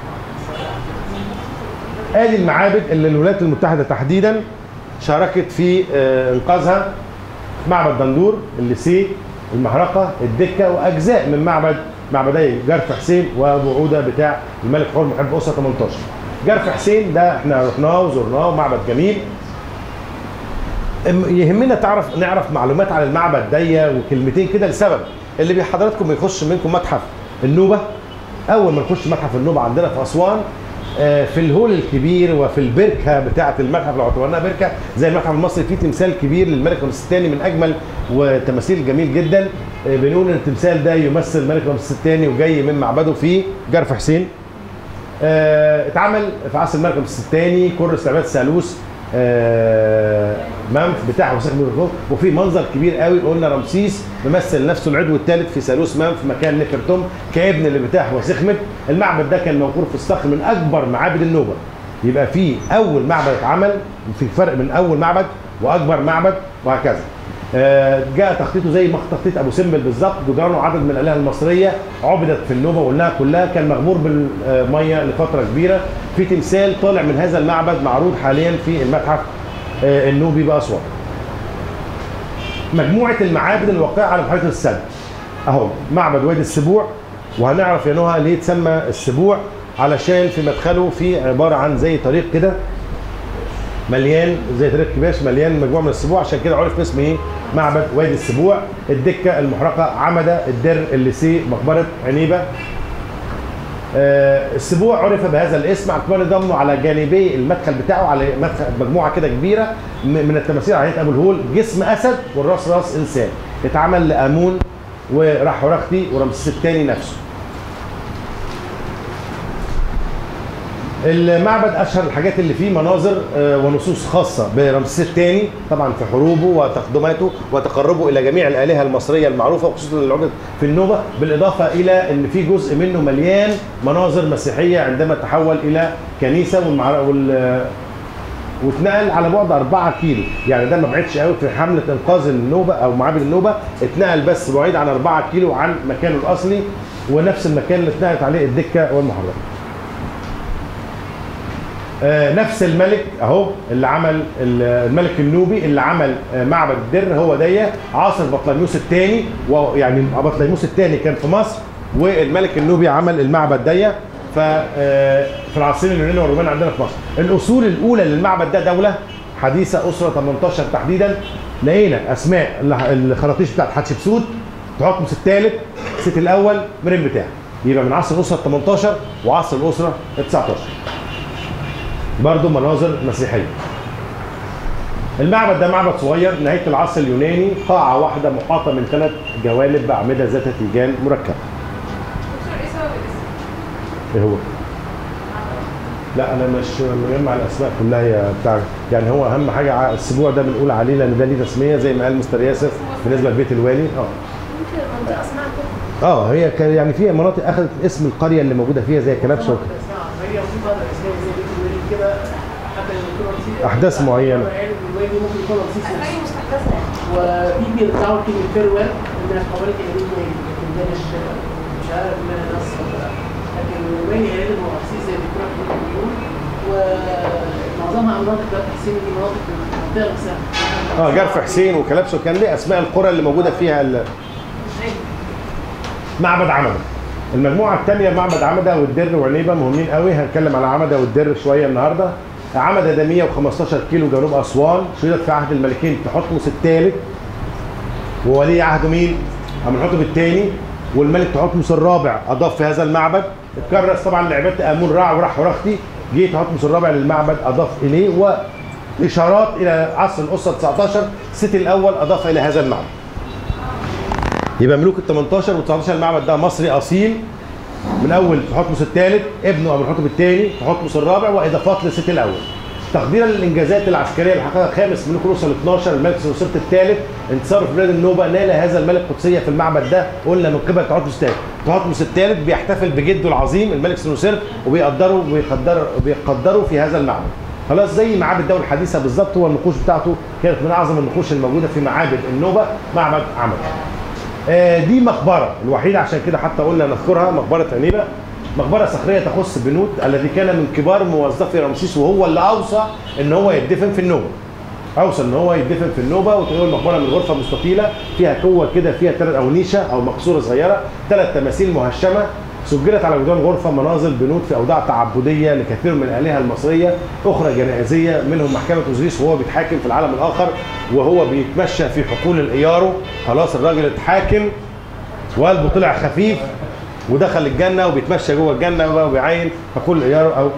ادي المعابد اللي الولايات المتحده تحديدا شاركت في آه، انقاذها معبد دندور الليسي المحرقه الدكه واجزاء من معبد معبدي جرف حسين وابو عوده بتاع الملك حور محب اسره 18 جرف حسين ده احنا رحناه وزرناه ومعبد جميل ام- يهمنا تعرف نعرف معلومات عن المعبد ده وكلمتين كده لسبب اللي بي- حضراتكم يخش منكم متحف النوبه اول ما نخش متحف النوبه عندنا في اسوان آه، في الهول الكبير وفي البركه بتاعه المتحف لو اعتبرناها بركه زي المتحف المصري فيه تمثال كبير للملك رمسيس الثاني من اجمل وتماثيل جميل جدا آه، بنقول ان التمثال ده يمثل الملك رمسيس الثاني وجاي من معبده في جرف حسين آه، اتعمل في عصر الملك رمسيس الثاني كرس لعبات ثالوث آه، منف بتاع وسخ من الفوق وفي منظر كبير قوي قلنا رمسيس ممثل نفسه العضو الثالث في ثالوث منف مكان نفرتم كابن اللي بتاع وسخمت المعبد ده كان موجود في الصخر من اكبر معابد النوبه يبقى في اول معبد اتعمل في فرق من اول معبد واكبر معبد وهكذا آه، جاء تخطيطه زي ما تخطيط ابو سمبل بالظبط جدرانه عدد من الالهه المصريه عبدت في النوبه وقلناها كلها كان مغمور بالميه لفتره كبيره في تمثال طالع من هذا المعبد معروض حاليا في المتحف آه، النوبي باسوان مجموعه المعابد الواقعه على محيط السد اهو معبد وادي السبوع وهنعرف يا نهى ليه اتسمى السبوع علشان في مدخله في عباره عن زي طريق كده مليان زي طريق كباش مليان مجموعه من السبوع عشان كده عرف باسم ايه؟ معبد وادي السبوع الدكه المحرقه عمده الدر الليسي مقبره عنيبه آه، السبوع عرف بهذا الاسم اعتبار ضمه على جانبي المدخل بتاعه على مدخل مجموعه كده كبيره م- من التماثيل على هيئه ابو الهول جسم اسد والراس راس انسان اتعمل لامون ورحورختي ورمسيس الثاني نفسه المعبد اشهر الحاجات اللي فيه مناظر آه، ونصوص خاصه برمسيس الثاني طبعا في حروبه وتقدماته وتقربه الى جميع الالهه المصريه المعروفه وخصوصا اللي وجدت في النوبه بالاضافه الى ان في جزء منه مليان مناظر مسيحيه عندما تحول الى كنيسه والمع... وال... واتنقل على بعد 4 كيلو يعني ده ما بعدش قوي في حمله انقاذ النوبه او معابد النوبه اتنقل بس بعيد عن 4 كيلو عن مكانه الاصلي ونفس المكان اللي اتنقلت عليه الدكه والمحرم آه، نفس الملك اهو اللي عمل ال- الملك النوبي اللي عمل آه، معبد الدر هو دي عاصر بطليموس الثاني ويعني بطليموس الثاني كان في مصر والملك النوبي عمل المعبد دي ف آه، في العصرين اليوناني والرومان عندنا في مصر الاصول الاولى للمعبد ده دوله حديثه اسره 18 تحديدا لقينا اسماء الح- الخراطيش بتاعت حتشبسوت تحتمس الثالث سيت الاول مريم بتاعه يبقى من عصر الاسره 18 وعصر الاسره 19 برضه مناظر مسيحيه المعبد ده معبد صغير نهايه العصر اليوناني قاعه واحده محاطه من ثلاث جوانب باعمده ذات تيجان مركبه دكتور ايه سبب الاسم؟ ايه هو لا انا مش مجمع الاسماء كلها يا بتاع يعني هو اهم حاجه ع- السبوع ده بنقول عليه لان ده ليه تسميه زي ما قال مستر ياسر بالنسبه لبيت الوالي اه ممكن المنطقه اسمها كده اه هي كان يعني في مناطق اخذت اسم القريه اللي موجوده فيها زي كلبشه وكده هي في فتره اسمها زي بيت الوالد كده حتى لما يكون رمسيس أحداث معينة. الوالد ممكن يكون رمسيس نفسه اسامي مستحدثه يعني وفي بيرجعوا كلمه فيرويل من الحوالي كلمه والي لكن ده مش مش عارف منها ناس ولا لا لكن والي غالبا هو رمسيس زي ما بيكون احنا بنقول ومعظمها مناطق ده تحسين دي مناطق المنطقه نفسها اه جرف حسين وكلبشه وكان ليه اسماء القرى اللي موجوده فيها ال- معبد عمده المجموعه الثانيه معبد عمده والدر وعنيبه مهمين قوي هنتكلم على عمده والدر شويه النهارده عمده ده 115 كيلو جنوب اسوان شهدت في عهد الملكين تحتمس الثالث وولي عهده مين؟ امنحتب الثاني والملك تحتمس الرابع اضاف في هذا المعبد اتكرس طبعا لعباده امون رع وراح ورختي جه تحتمس الرابع للمعبد اضاف اليه واشارات الى عصر الاسره 19 سيتي الاول اضاف الى هذا المعبد يبقى ملوك ال 18 و 19 المعبد ده مصري اصيل من اول تحتمس الثالث ابنه ابو الحطب الثاني تحتمس الرابع واضافات للست الاول تقديرا للانجازات العسكريه اللي حققها خامس ملوك روسيا ال 12 الملك سنوسرت الثالث انتصار في بلاد النوبه نال هذا الملك قدسيه في المعبد ده قلنا من قبل تحتمس الثالث تحتمس الثالث بيحتفل بجده العظيم الملك سنوسرت وبيقدروا وبيقدروا بيقدروا في هذا المعبد خلاص زي معابد الدوله الحديثه بالظبط هو النقوش بتاعته كانت من اعظم النقوش الموجوده في معابد النوبه معبد عمد آه، دي مقبره الوحيده عشان كده حتى قلنا نذكرها مقبره عنيبه مقبره صخريه تخص بنوت الذي كان من كبار موظفي رمسيس وهو اللي اوصى ان هو يدفن في النوبه اوصى ان هو يدفن في النوبه وتقول المقبره من غرفه مستطيله فيها قوه كده فيها ثلاث او نيشه او مقصوره صغيره ثلاث تماثيل مهشمه سجلت على جدران غرفه مناظر بنوت في اوضاع تعبديه لكثير من الالهه المصريه اخرى جنائزيه منهم محكمه اوزيريس وهو بيتحاكم في العالم الاخر وهو بيتمشى في حقول الايارو خلاص الراجل اتحاكم وقلبه طلع خفيف ودخل الجنه وبيتمشى جوه الجنه بقى وبيعين حقول الايارو او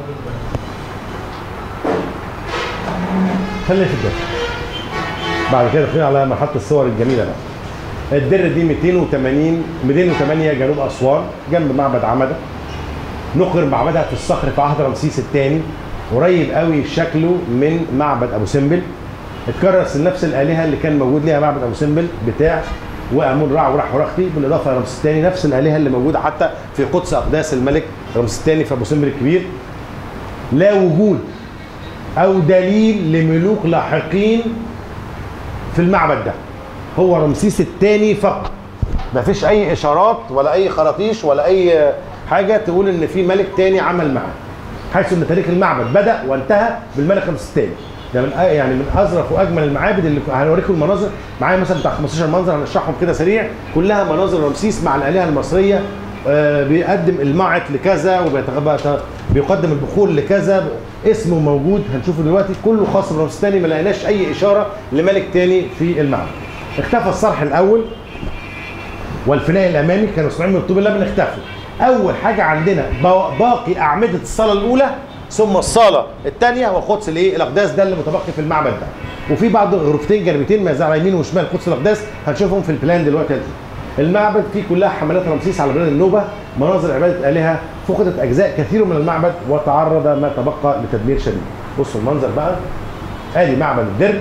خلينا في الدر بعد كده داخلين على مرحله الصور الجميله بقى الدر دي 280 208 جنوب اسوان جنب معبد عمده نقر معبدها في الصخر في عهد رمسيس الثاني قريب قوي شكله من معبد ابو سمبل اتكرس لنفس الالهه اللي كان موجود ليها معبد ابو سمبل بتاع وامون رع وراح ورختي بالاضافه لرمسيس الثاني نفس الالهه اللي موجوده حتى في قدس اقداس الملك رمسيس الثاني في ابو سمبل الكبير لا وجود او دليل لملوك لاحقين في المعبد ده هو رمسيس الثاني فقط ما فيش اي اشارات ولا اي خراطيش ولا اي حاجه تقول ان في ملك تاني عمل معاه حيث ان تاريخ المعبد بدا وانتهى بالملك رمسيس الثاني ده من أ- يعني من اظرف واجمل المعابد اللي هنوريكم المناظر معايا مثلا بتاع 15 منظر هنشرحهم كده سريع كلها مناظر رمسيس مع الالهه المصريه آه، بيقدم المعط لكذا وبيقدم البخور لكذا اسمه موجود هنشوفه دلوقتي كله خاص برمسيس الثاني ما لقيناش اي اشاره لملك تاني في المعبد اختفى الصرح الاول والفناء الامامي كانوا صناعين من الطوب اللبن اختفوا اول حاجه عندنا با- باقي اعمده الصاله الاولى ثم الصاله الثانيه وقدس الايه الاقداس ده اللي متبقي في المعبد ده وفي بعض غرفتين جانبيتين ما زال على يمين وشمال قدس الاقداس هنشوفهم في البلان دلوقتي المعبد فيه كلها حملات رمسيس على بلاد النوبه مناظر عباده الهه فقدت اجزاء كثير من المعبد وتعرض ما تبقى لتدمير شديد بصوا المنظر بقى ادي معبد الدرب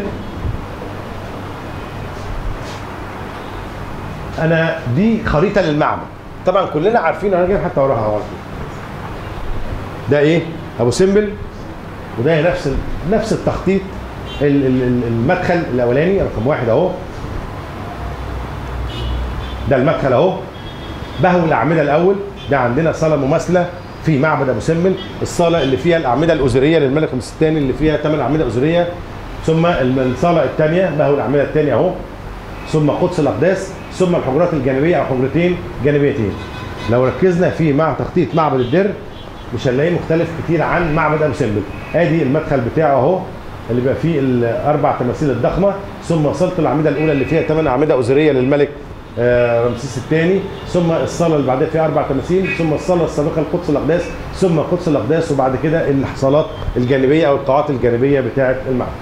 انا دي خريطه للمعبد طبعا كلنا عارفين انا جايب حتى وراها اهو ده ايه ابو سمبل وده نفس ال... نفس التخطيط ال- ال- ال- المدخل الاولاني رقم واحد اهو ده المدخل اهو بهو الاعمده الاول ده عندنا صاله مماثله في معبد ابو سمبل الصاله اللي فيها الاعمده الازوريه للملك رمسيس الثاني اللي فيها ثمان اعمده ازوريه ثم الم- الصاله الثانيه بهو الاعمده الثانيه اهو ثم قدس الاقداس ثم الحجرات الجانبيه او حجرتين جانبيتين لو ركزنا في مع تخطيط معبد الدر مش هنلاقيه مختلف كتير عن معبد ابو سمبل ادي المدخل بتاعه اهو اللي بيبقى فيه الاربع تماثيل الضخمه ثم صاله الاعمده الاولى اللي فيها ثمان اعمده ازوريه للملك آه، رمسيس الثاني ثم الصاله اللي بعدها فيها اربع تماثيل ثم الصاله السابقه لقدس الاقداس ثم قدس الاقداس وبعد كده الصالات الجانبيه او القاعات الجانبيه بتاعه المعبد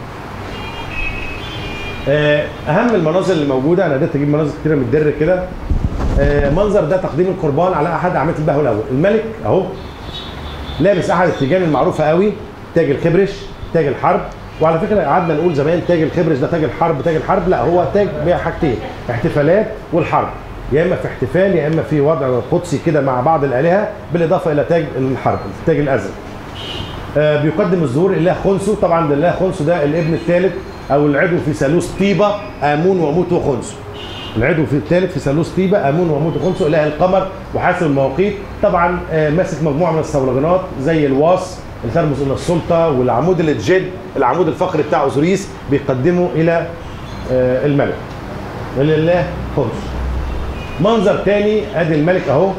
آه، اهم المناظر اللي موجوده انا قدرت اجيب مناظر كتيره من الدر كده آه، منظر ده تقديم القربان على احد اعمده البهو الاول الملك اهو لابس احد التيجان المعروفه قوي تاج الخبرش تاج الحرب وعلى فكره قعدنا نقول زمان تاج الخبرش ده تاج الحرب تاج الحرب لا هو تاج بحاجتين احتفالات والحرب يا اما في احتفال يا اما في وضع قدسي كده مع بعض الالهه بالاضافه الى تاج الحرب تاج الازل آه، بيقدم الظهور الاله خنسو طبعا ده الاله خنسو ده الابن الثالث او العضو في ثالوث طيبه امون وموت وخنسو العضو في الثالث في ثالوث طيبه امون وموت وخنسو اله القمر وحاسب المواقيت طبعا آه، ماسك مجموعه من الصولجانات زي الواص اللي ترمز الى السلطه والعمود اللي تجد العمود الفقري بتاع اوزوريس بيقدمه الى آه، الملك لله خنسو منظر تاني ادي الملك اهو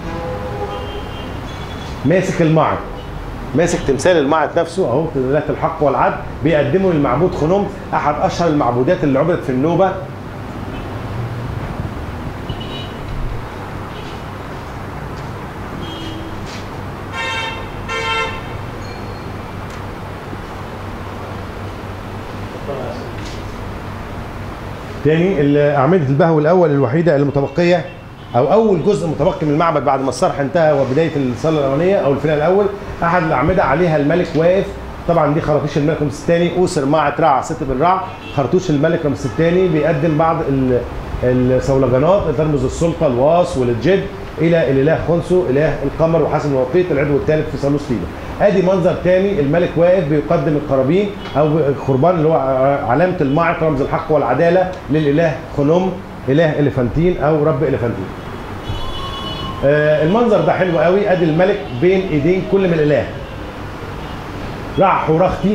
ماسك المعد ماسك تمثال المعد نفسه اهو ذات الحق والعدل بيقدمه للمعبود خنوم احد اشهر المعبودات اللي عبدت في النوبه تاني ال- أعمدة البهو الأول الوحيدة المتبقية أو أول جزء متبقي من المعبد بعد ما الصرح انتهى وبداية الصالة الأولانية أو الفناء الأول أحد الأعمدة عليها الملك واقف طبعا دي خراطيش الملك رمسيس الثاني أسر مع رع ست بالرع خرطوش الملك رمسيس الثاني بيقدم بعض ال- الصولجانات اللي ترمز السلطة الواص والجد إلى الإله خنسو إله القمر وحسن الوقيت العضو الثالث في ثالوث طيبة ادي منظر تاني الملك واقف بيقدم القرابين او القربان اللي هو علامه المعط رمز الحق والعداله للاله خنوم اله اليفانتين او رب اليفانتين آه، المنظر ده حلو قوي ادي الملك بين ايدين كل من الاله رع حورختي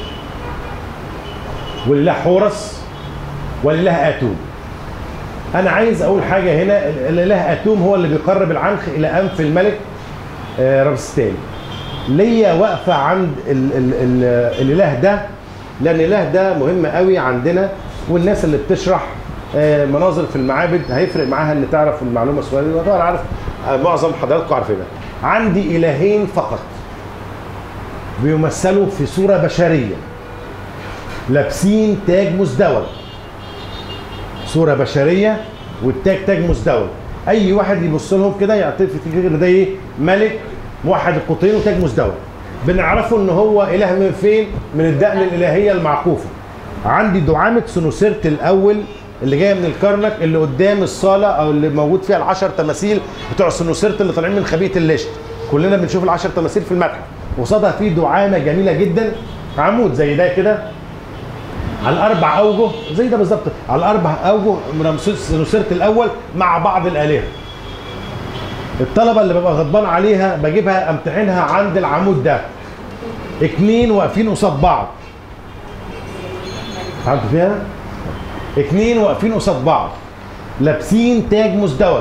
والاله حورس والاله اتوم انا عايز اقول حاجه هنا الاله اتوم هو اللي بيقرب العنخ الى انف الملك آه، رمسيس الثاني ليا واقفه عند ال ال ال الاله ده لان الاله ده مهم قوي عندنا والناس اللي بتشرح آه، مناظر في المعابد هيفرق معاها ان تعرف المعلومه الصغيره دي وطبعا عارف آه، معظم حضراتكم عارفينها عندي الهين فقط بيمثلوا في صوره بشريه لابسين تاج مزدوج صوره بشريه والتاج تاج مزدوج اي واحد يبص لهم كده يعترف يفتكر ان ده ايه ملك موحد القطرين وتاج مزدوج بنعرفه ان هو اله من فين من الدقن الالهيه المعكوفه عندي دعامه سنوسرت الاول اللي جايه من الكرنك اللي قدام الصاله او اللي موجود فيها العشر تماثيل بتوع سنوسرت اللي طالعين من خبيئه الليشت كلنا بنشوف العشر تماثيل في المتحف وصادها فيه دعامه جميله جدا عمود زي ده كده على الاربع اوجه زي ده بالظبط على الاربع اوجه من رمسيس سنوسرت الاول مع بعض الالهه الطلبه اللي ببقى غضبان عليها بجيبها امتحنها عند العمود ده اتنين واقفين قصاد بعض فهمت فيها؟ اتنين واقفين قصاد بعض لابسين تاج مزدوج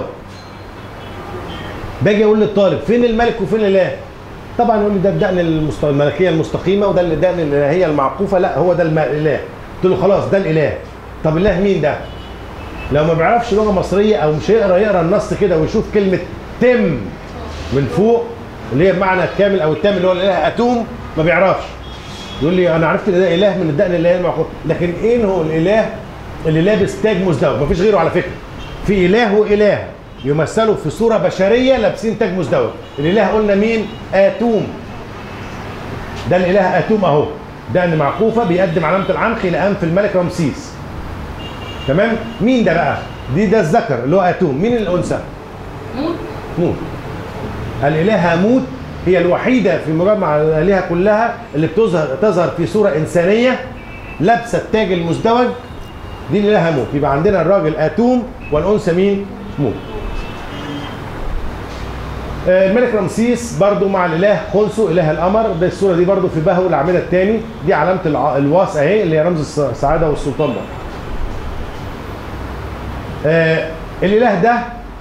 باجي اقول للطالب فين الملك وفين الاله؟ طبعا يقول لي ده الدقن المست... الملكيه المستقيمه وده الدقن الالهيه المعقوفه لا هو ده الم- الاله قلت له خلاص ده الاله طب الاله مين ده؟ لو ما بيعرفش لغه مصريه او مش هيقرا يقرا النص كده ويشوف كلمه تم من فوق اللي هي بمعنى الكامل او التام اللي هو الاله اتوم ما بيعرفش يقول لي انا عرفت ان ده اله من الدقن الاله المعقول لكن ايه هو الاله اللي لابس تاج مزدوج مفيش غيره على فكره في اله واله يمثلوا في صوره بشريه لابسين تاج مزدوج الاله قلنا مين اتوم ده الاله اتوم اهو دقن معقوفه بيقدم علامه العنخ الى انف الملك رمسيس تمام مين ده بقى دي ده الذكر اللي هو اتوم مين الانثى موت موت الالهه موت هي الوحيده في مجمع الالهه كلها اللي بتظهر تظهر في صوره انسانيه لابسه التاج المزدوج دي الالهه موت يبقى عندنا الراجل اتوم والانثى مين موت آه، الملك رمسيس برضو مع الاله خنسو اله القمر ده الصوره دي برضو في بهو الاعمده الثاني دي علامه الع- الواس اهي اللي هي رمز الس- السعاده والسلطان ده آه الاله ده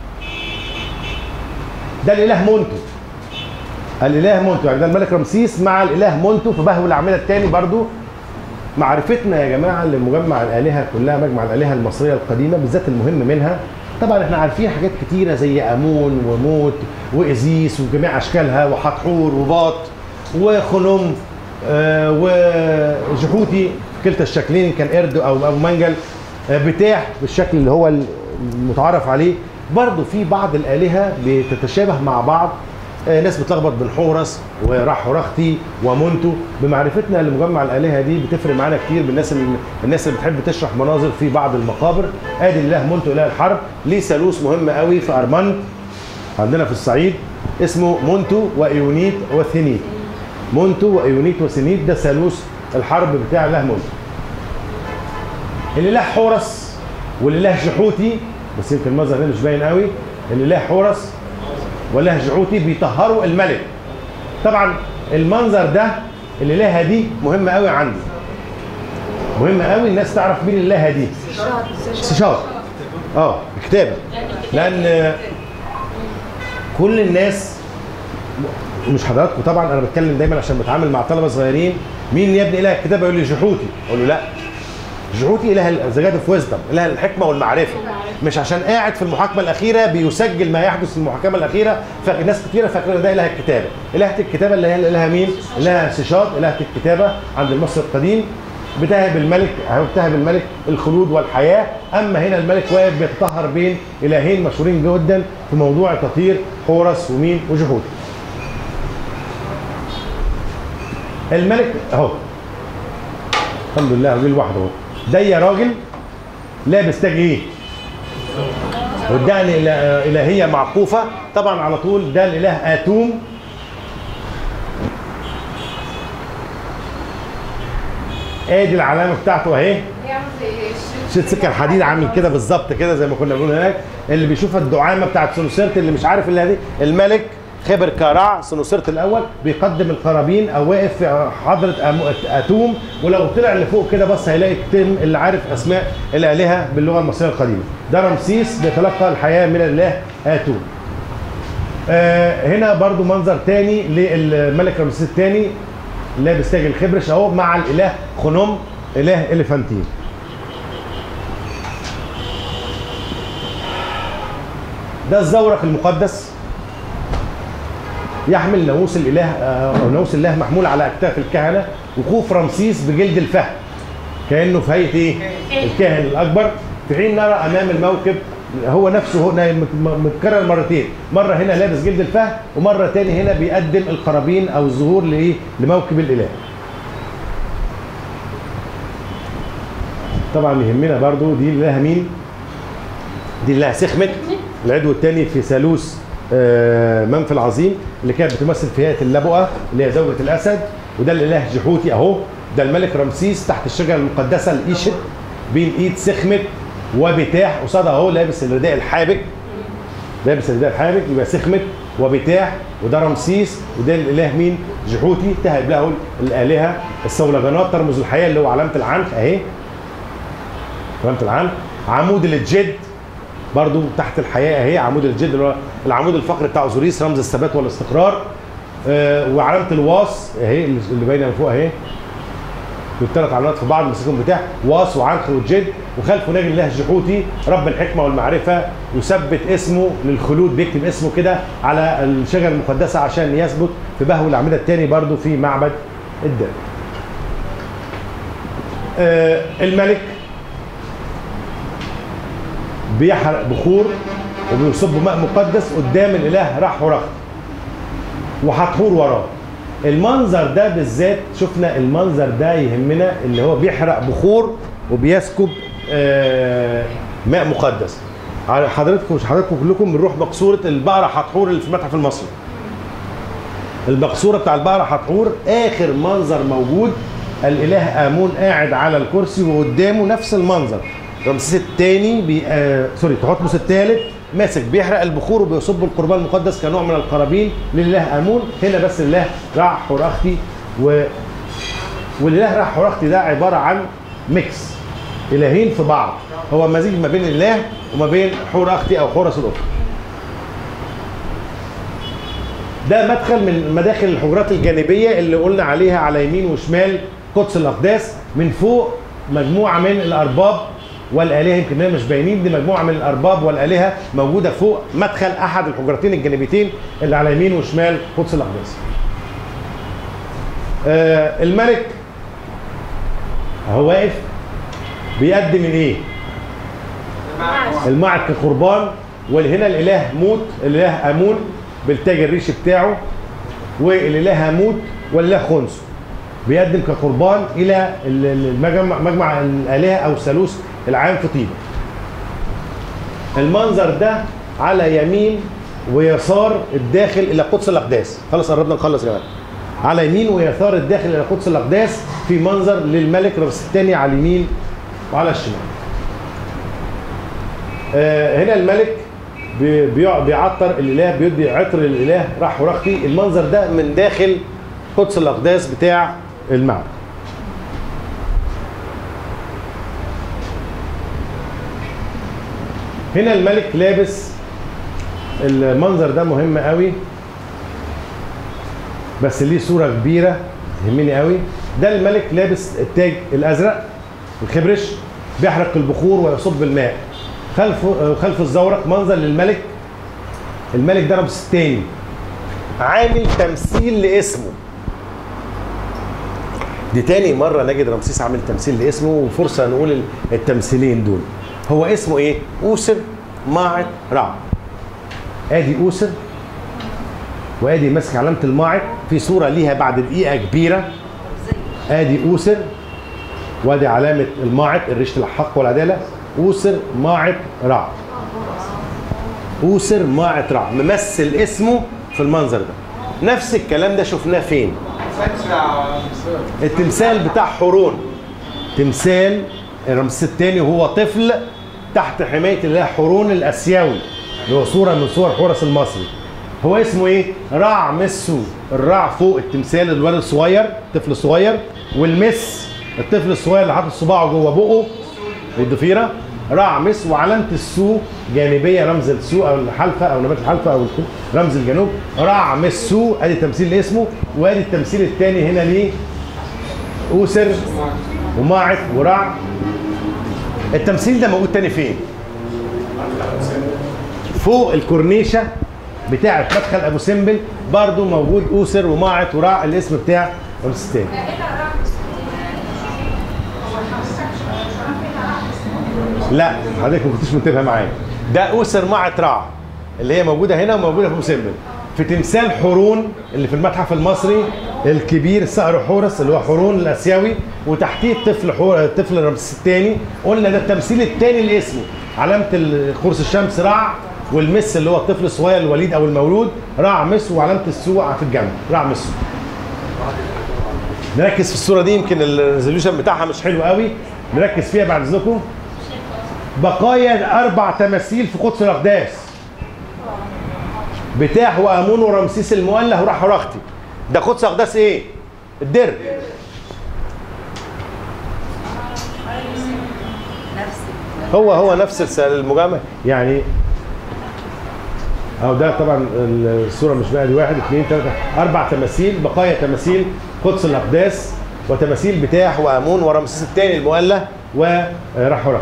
ده الاله مونتو الاله مونتو يعني ده الملك رمسيس مع الاله مونتو في بهو الاعمده الثاني برضو معرفتنا يا جماعه لمجمع الالهه كلها مجمع الالهه المصريه القديمه بالذات المهم منها طبعا احنا عارفين حاجات كتيره زي امون وموت وازيس وجميع اشكالها وحتحور وباط وخنوم آه، وجحوتي في كلتا الشكلين كان قرد او او منجل آه، بتاع بالشكل اللي هو المتعارف عليه برضه في بعض الالهه بتتشابه مع بعض آه، ناس بتلخبط بين حورس ورحورختي ومونتو بمعرفتنا لمجمع الالهه دي بتفرق معانا كتير بالناس اللي الناس اللي بتحب تشرح مناظر في بعض المقابر ادي الاله مونتو اله الحرب ليه ثالوث مهم قوي في ارمنت عندنا في الصعيد اسمه مونتو وايونيت وثنيت مونتو وايونيت وثنيت ده ثالوث الحرب بتاع اله مونتو الاله حورس والاله جحوتي بس يمكن المظهر هنا مش باين قوي الاله حورس والاله جحوتي بيطهروا الملك طبعا المنظر ده الالهه دي مهمه قوي عندي مهمه قوي الناس تعرف مين الالهه دي استشاره اه الكتابه لان كل الناس مش حضراتكم طبعا انا بتكلم دايما عشان بتعامل مع طلبه صغيرين مين يا ابني اله الكتابه يقول لي جحوتي اقول له لا جحوتي اله زجاجه اوف ويزدم اله الحكمه والمعرفه مش عشان قاعد في المحاكمه الاخيره بيسجل ما يحدث في المحاكمه الاخيره فناس كتيره فاكره ده اله الكتابه الهه الكتابه اللي هي الاله مين اله سيشاط الهه الكتابه عند المصري القديم بتهب الملك أو بتهب الملك الخلود والحياه اما هنا الملك واقف بيتطهر بين الهين مشهورين جدا في موضوع تطهير حورس ومين وجحوتي الملك اهو الحمد لله راجل لوحده اهو ده يا راجل لابس تاج ايه؟ والدقن إله- الهيه معقوفه طبعا على طول ده الاله اتوم ادي العلامه بتاعته اهي بيعمل زي شيت سكر حديد عامل كده بالظبط كده زي ما كنا بنقول هناك اللي بيشوف الدعامه بتاعت سنوسرت اللي مش عارف اللي دي الملك خبر كارع سنوسرت الاول بيقدم القرابين او واقف في حضره أم- اتوم ولو طلع لفوق كده بص هيلاقي كتم اللي عارف اسماء الالهه باللغه المصريه القديمه ده رمسيس بيتلقى الحياه من الاله اتوم آه هنا برضو منظر تاني للملك رمسيس الثاني لابس تاج الخبرش اهو مع الاله خنوم اله اليفانتين ده الزورق المقدس يحمل ناموس الاله آه، او ناموس الله محمول على اكتاف الكهنه وقوف رمسيس بجلد الفهد كانه في هيئه ايه؟ الكاهن الاكبر في حين نرى امام الموكب هو نفسه هو نايم- م- متكرر مرتين مره هنا لابس جلد الفهد ومره تاني هنا بيقدم القرابين او الزهور لايه؟ لموكب الاله طبعا يهمنا برضو دي الاله مين؟ دي الاله سخمت العضو الثاني في ثالوث آه، منفي العظيم اللي كانت بتمثل في هيئه اللبؤه اللي هي زوجة الاسد وده الاله جحوتي اهو ده الملك رمسيس تحت الشجره المقدسه الايشت بين ايد سخمت وبتاح قصادها اهو لابس الرداء الحابك لابس الرداء الحابك يبقى سخمت وبتاح وده رمسيس وده الاله مين؟ جحوتي تهب له الالهه الصولجانات ترمز الحياه اللي هو علامه العنف اهي علامه العنف عمود الجد برضو تحت الحياه اهي عمود الجد اللي هو العمود الفقري بتاع اوزوريس رمز الثبات والاستقرار آه وعلامه الواص اهي اللي باينه من فوق اهي دول ثلاث علامات في بعض مسكهم بتاع واس وعنخ وجد وخلفه ناجي الله الجحوتي رب الحكمه والمعرفه يثبت اسمه للخلود بيكتب اسمه كده على الشجره المقدسه عشان يثبت في بهو الاعمده الثاني برضو في معبد الدم. آه الملك بيحرق بخور وبيصب ماء مقدس قدام الاله رحورخ وحتحور وراه المنظر ده بالذات شفنا المنظر ده يهمنا اللي هو بيحرق بخور وبيسكب آه، ماء مقدس على حضرتكم مش حضراتكم كلكم بنروح مقصوره البقره حتحور اللي في المتحف المصري المقصوره بتاع البقره حتحور اخر منظر موجود الاله امون قاعد على الكرسي وقدامه نفس المنظر رمسيس الثاني بي... آه... سوري تحتمس الثالث ماسك بيحرق البخور وبيصب القربان المقدس كنوع من القرابين لله امون هنا بس الله رع حرختي و والاله رع حرختي ده عباره عن ميكس الهين في بعض هو مزيج ما بين الله وما بين حور اختي او حورس الاخرى ده مدخل من مداخل الحجرات الجانبيه اللي قلنا عليها على يمين وشمال قدس الاقداس من فوق مجموعه من الارباب والالهه يمكن هي مش باينين دي مجموعه من الارباب والالهه موجوده فوق مدخل احد الحجرتين الجانبيتين اللي على يمين وشمال قدس الاقداس. آه الملك هو واقف بيقدم الايه؟ المعد كقربان وهنا الاله موت الاله امون بالتاج الريش بتاعه والاله هموت والاله خنسو بيقدم كقربان الى المجمع مجمع الالهه او الثالوث العام في طيبه. المنظر ده على يمين ويسار الداخل الى قدس الاقداس، خلاص قربنا نخلص يا جماعه. على يمين ويسار الداخل الى قدس الاقداس في منظر للملك رمسيس الثاني على اليمين وعلى الشمال. آه هنا الملك بي- بيع- بيعطر الاله بيدي عطر للاله راح ورختي المنظر ده من داخل قدس الاقداس بتاع المعبد هنا الملك لابس المنظر ده مهم قوي بس ليه صوره كبيره يهمني قوي ده الملك لابس التاج الازرق الخبرش بيحرق البخور ويصب الماء خلفه خلف الزورق منظر للملك الملك ده رمسيس الثاني عامل تمثيل لاسمه دي تاني مرة نجد رمسيس عامل تمثيل لاسمه وفرصة نقول التمثيلين دول هو اسمه ايه؟ أوسر ماعت رع ادي أوسر وادي ماسك علامة الماعت في صورة ليها بعد دقيقة كبيرة ادي أوسر وادي علامة الماعت الريشة الحق والعدالة أوسر ماعت رع أوسر ماعت رع ممثل اسمه في المنظر ده نفس الكلام ده شفناه فين؟ التمثال بتاع حورون تمثال رمسيس الثاني وهو طفل تحت حمايه الله حورون الاسيوي اللي هو صوره من صور حورس المصري هو اسمه ايه؟ رع مسو الرع فوق التمثال الولد الصغير الطفل الصغير والمس الطفل الصغير اللي حاطط صباعه جوه بقه والضفيره رع مس وعلامه السو جانبيه رمز السو او الحلفه او نبات الحلفه او رمز الجنوب رع مسو ادي تمثيل لاسمه وادي التمثيل الثاني هنا ليه اوسر وماعت ورع التمثيل ده موجود تاني فين؟ فوق الكورنيشه بتاعه مدخل ابو سمبل برضو موجود اوسر وماعت ورع الاسم بتاع رمسيس الثاني ايه ده الرقم هو حضرتك شرف فيها رقم لا حضرتك ما كنتش منتبه معايا ده اوسر مع ترع اللي هي موجوده هنا وموجوده في ابو سمبل في تمثال حورون اللي في المتحف المصري الكبير صقر حورس اللي هو حورون الاسيوي وتحتيه الطفل حور الطفل رمسيس الثاني قلنا ده التمثيل الثاني لاسمه علامه ال- قرص الشمس رع والمس اللي هو الطفل الصغير الوليد او المولود رع مس وعلامه السوء في الجنب رع مس نركز في الصوره دي يمكن الريزوليوشن بتاعها مش حلو قوي نركز فيها بعد اذنكم بقايا اربع تماثيل في قدس الاقداس بتاع وامون ورمسيس المؤله وراح رختي ده قدس اقداس ايه الدر هو هو نفس الس- المجامع يعني اهو ده طبعا الصوره مش بقى دي واحد اثنين ثلاثه اربع تماثيل بقايا تماثيل قدس الاقداس وتماثيل بتاح وامون ورمسيس الثاني المؤله ورحورة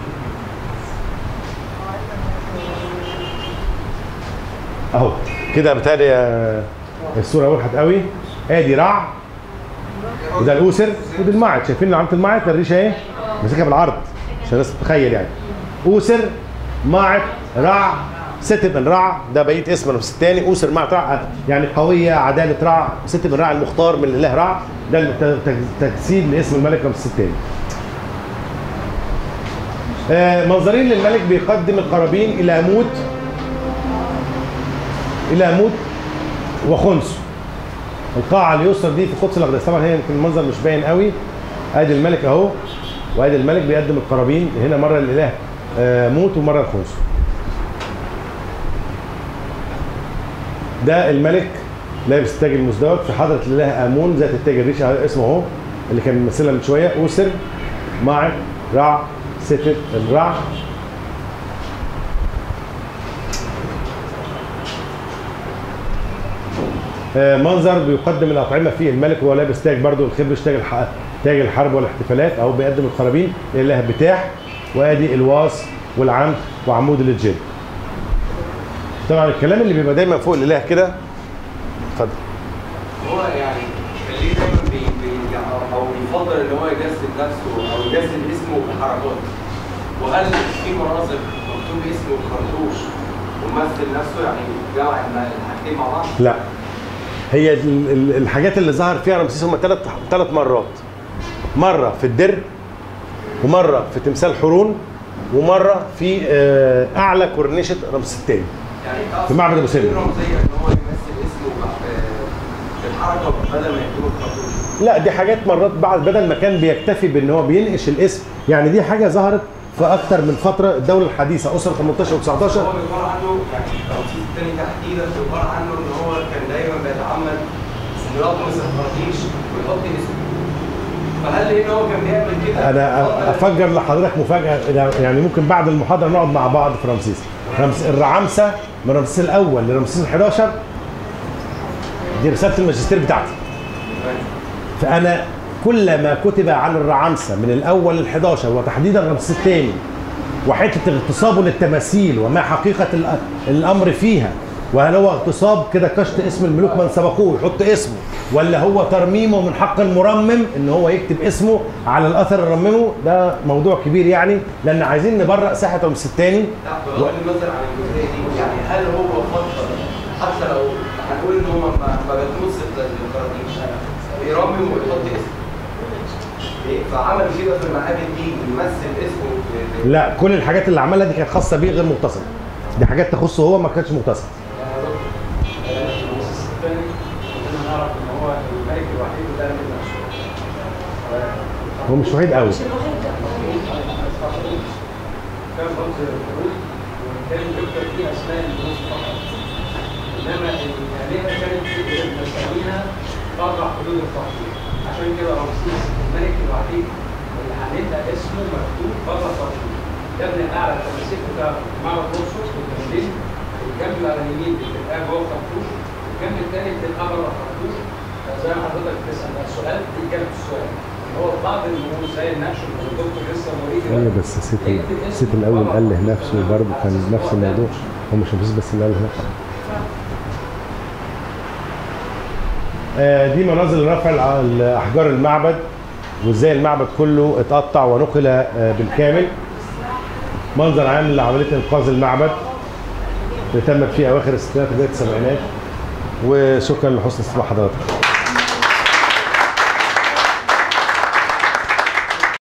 اهو كده بالتالي آه، الصوره وضحت قوي ادي رع وده الاوسر وده المعد شايفين علامه المعد ده الريشه اهي ماسكها بالعرض عشان الناس تتخيل يعني اوسر معد رع ست بن رع ده بقيه اسم نفس الثاني اوسر معد رع يعني قويه عداله رع ست بن رع المختار من الاله رع ده الت- تجسيد لاسم الملك رمسيس الثاني آه، منظرين للملك بيقدم القرابين الى موت الى موت وخنس القاعة اليسرى دي في قدس الأقداس طبعا هي يمكن المنظر مش باين قوي ادي الملك اهو وادي الملك بيقدم القرابين هنا مرة للإله آه، موت ومرة الخنس ده الملك لابس التاج المزدوج في حضرة الإله آمون ذات التاج الريشة على اسمه اهو اللي كان ممثلها من شوية أوسر مع رع ستة الرع آه، منظر بيقدم الاطعمه فيه الملك وهو لابس تاج برضو الخبرش تاج الح... تاج الحرب والاحتفالات اهو بيقدم القرابين لله بتاح وادي الواس والعم وعمود الجد طبعا الكلام اللي بيبقى دايما فوق الاله كده اتفضل هو يعني خليه دايما بي بي او بيفضل ان هو يجسد نفسه او يجسد اسمه بحركات وهل في مناظر مكتوب اسمه الخرطوش ومثل نفسه يعني جمع الحاجتين مع بعض؟ لا هي ال- ال- الحاجات اللي ظهر فيها رمسيس هم ثلاث ثلاث مرات مره في الدر ومره في تمثال حورون ومره في آه، اعلى كورنيشه رمسيس الثاني يعني في معبد أبو سمبل. في رمزيه ان هو يمثل اسمه ب- بالحركه بدل ما يكتبه الخرطوش لا دي حاجات مرات بعد بدل ما كان بيكتفي بان هو بينقش الاسم يعني دي حاجه ظهرت في اكتر من فتره الدوله الحديثه اسره 18 و19 هو بيقال عنه يعني رمسيس الثاني تحديدا بيقال عنه ان هو كان دايما بيتعمد انه يطمس الخراطيش ويحط اسمه فهل لان هو كان بيعمل كده انا فضل- افجر لحضرتك مفاجاه يعني ممكن بعد المحاضره نقعد مع بعض في رمسيس رمس الرعامسه من رمسيس الاول لرمسيس ال11 دي رساله الماجستير بتاعتي فانا كل ما كتب عن الرعامسه من الاول لل11 وتحديدا رمسيس الثاني وحته اغتصابه للتماثيل وما حقيقه الأ- الامر فيها وهل هو اغتصاب كده كشط اسم الملوك من سبقوه يحط اسمه ولا هو ترميمه من حق المرمم ان هو يكتب اسمه على الاثر اللي رممه ده موضوع كبير يعني لان عايزين نبرأ ساحه رمسيس الثاني لا بغض النظر عن الجزئيه دي يعني هل هو فضل حتى لو هنقول ان هو ما ما بيتمس الخراطيش يرمم ويحط اسمه إيه؟ فعمل كده في المعابد دي يمثل اسمه ب- ب- لا كل الحاجات اللي عملها دي كانت خاصه بيه غير متصله دي حاجات تخصه هو ما كانتش متصله رمسيس الثاني كلنا نعرف ان هو الملك الوحيد اللي قال من نفسه هو مش وحيد قوي كان رمز الخروج وكان بيكتب فيه اسماء الملوك فقط انما الالهه كانت مسميها قاطع حدود التخطيط عشان كده رمسيس الملك الوحيد اللي هنبدا اسمه مكتوب بره التخطيط ده من اعلى التماثيل بتاع معبد الاقصر والتماثيل الجنب على اليمين بتبقى جوه الخرطوش الجنب الثاني بتبقى بره الخرطوش زي ما حضرتك بتسال ده سؤال دي اجابه السؤال هو بعض النموذج زي النقش اللي الدكتور لسه موريه ايوه بس سيتي سيتي الاول قال له نفسه برضه كان نفس الموضوع هو مش رمسيس بس اللي قال له نفسه آه، دي مناظر رفع الع- احجار المعبد وازاي المعبد كله اتقطع ونقل آه، بالكامل منظر عام لعمليه انقاذ المعبد اللي تمت في اواخر الستينات وبدايه السبعينات وشكرا لحسن استماع حضراتكم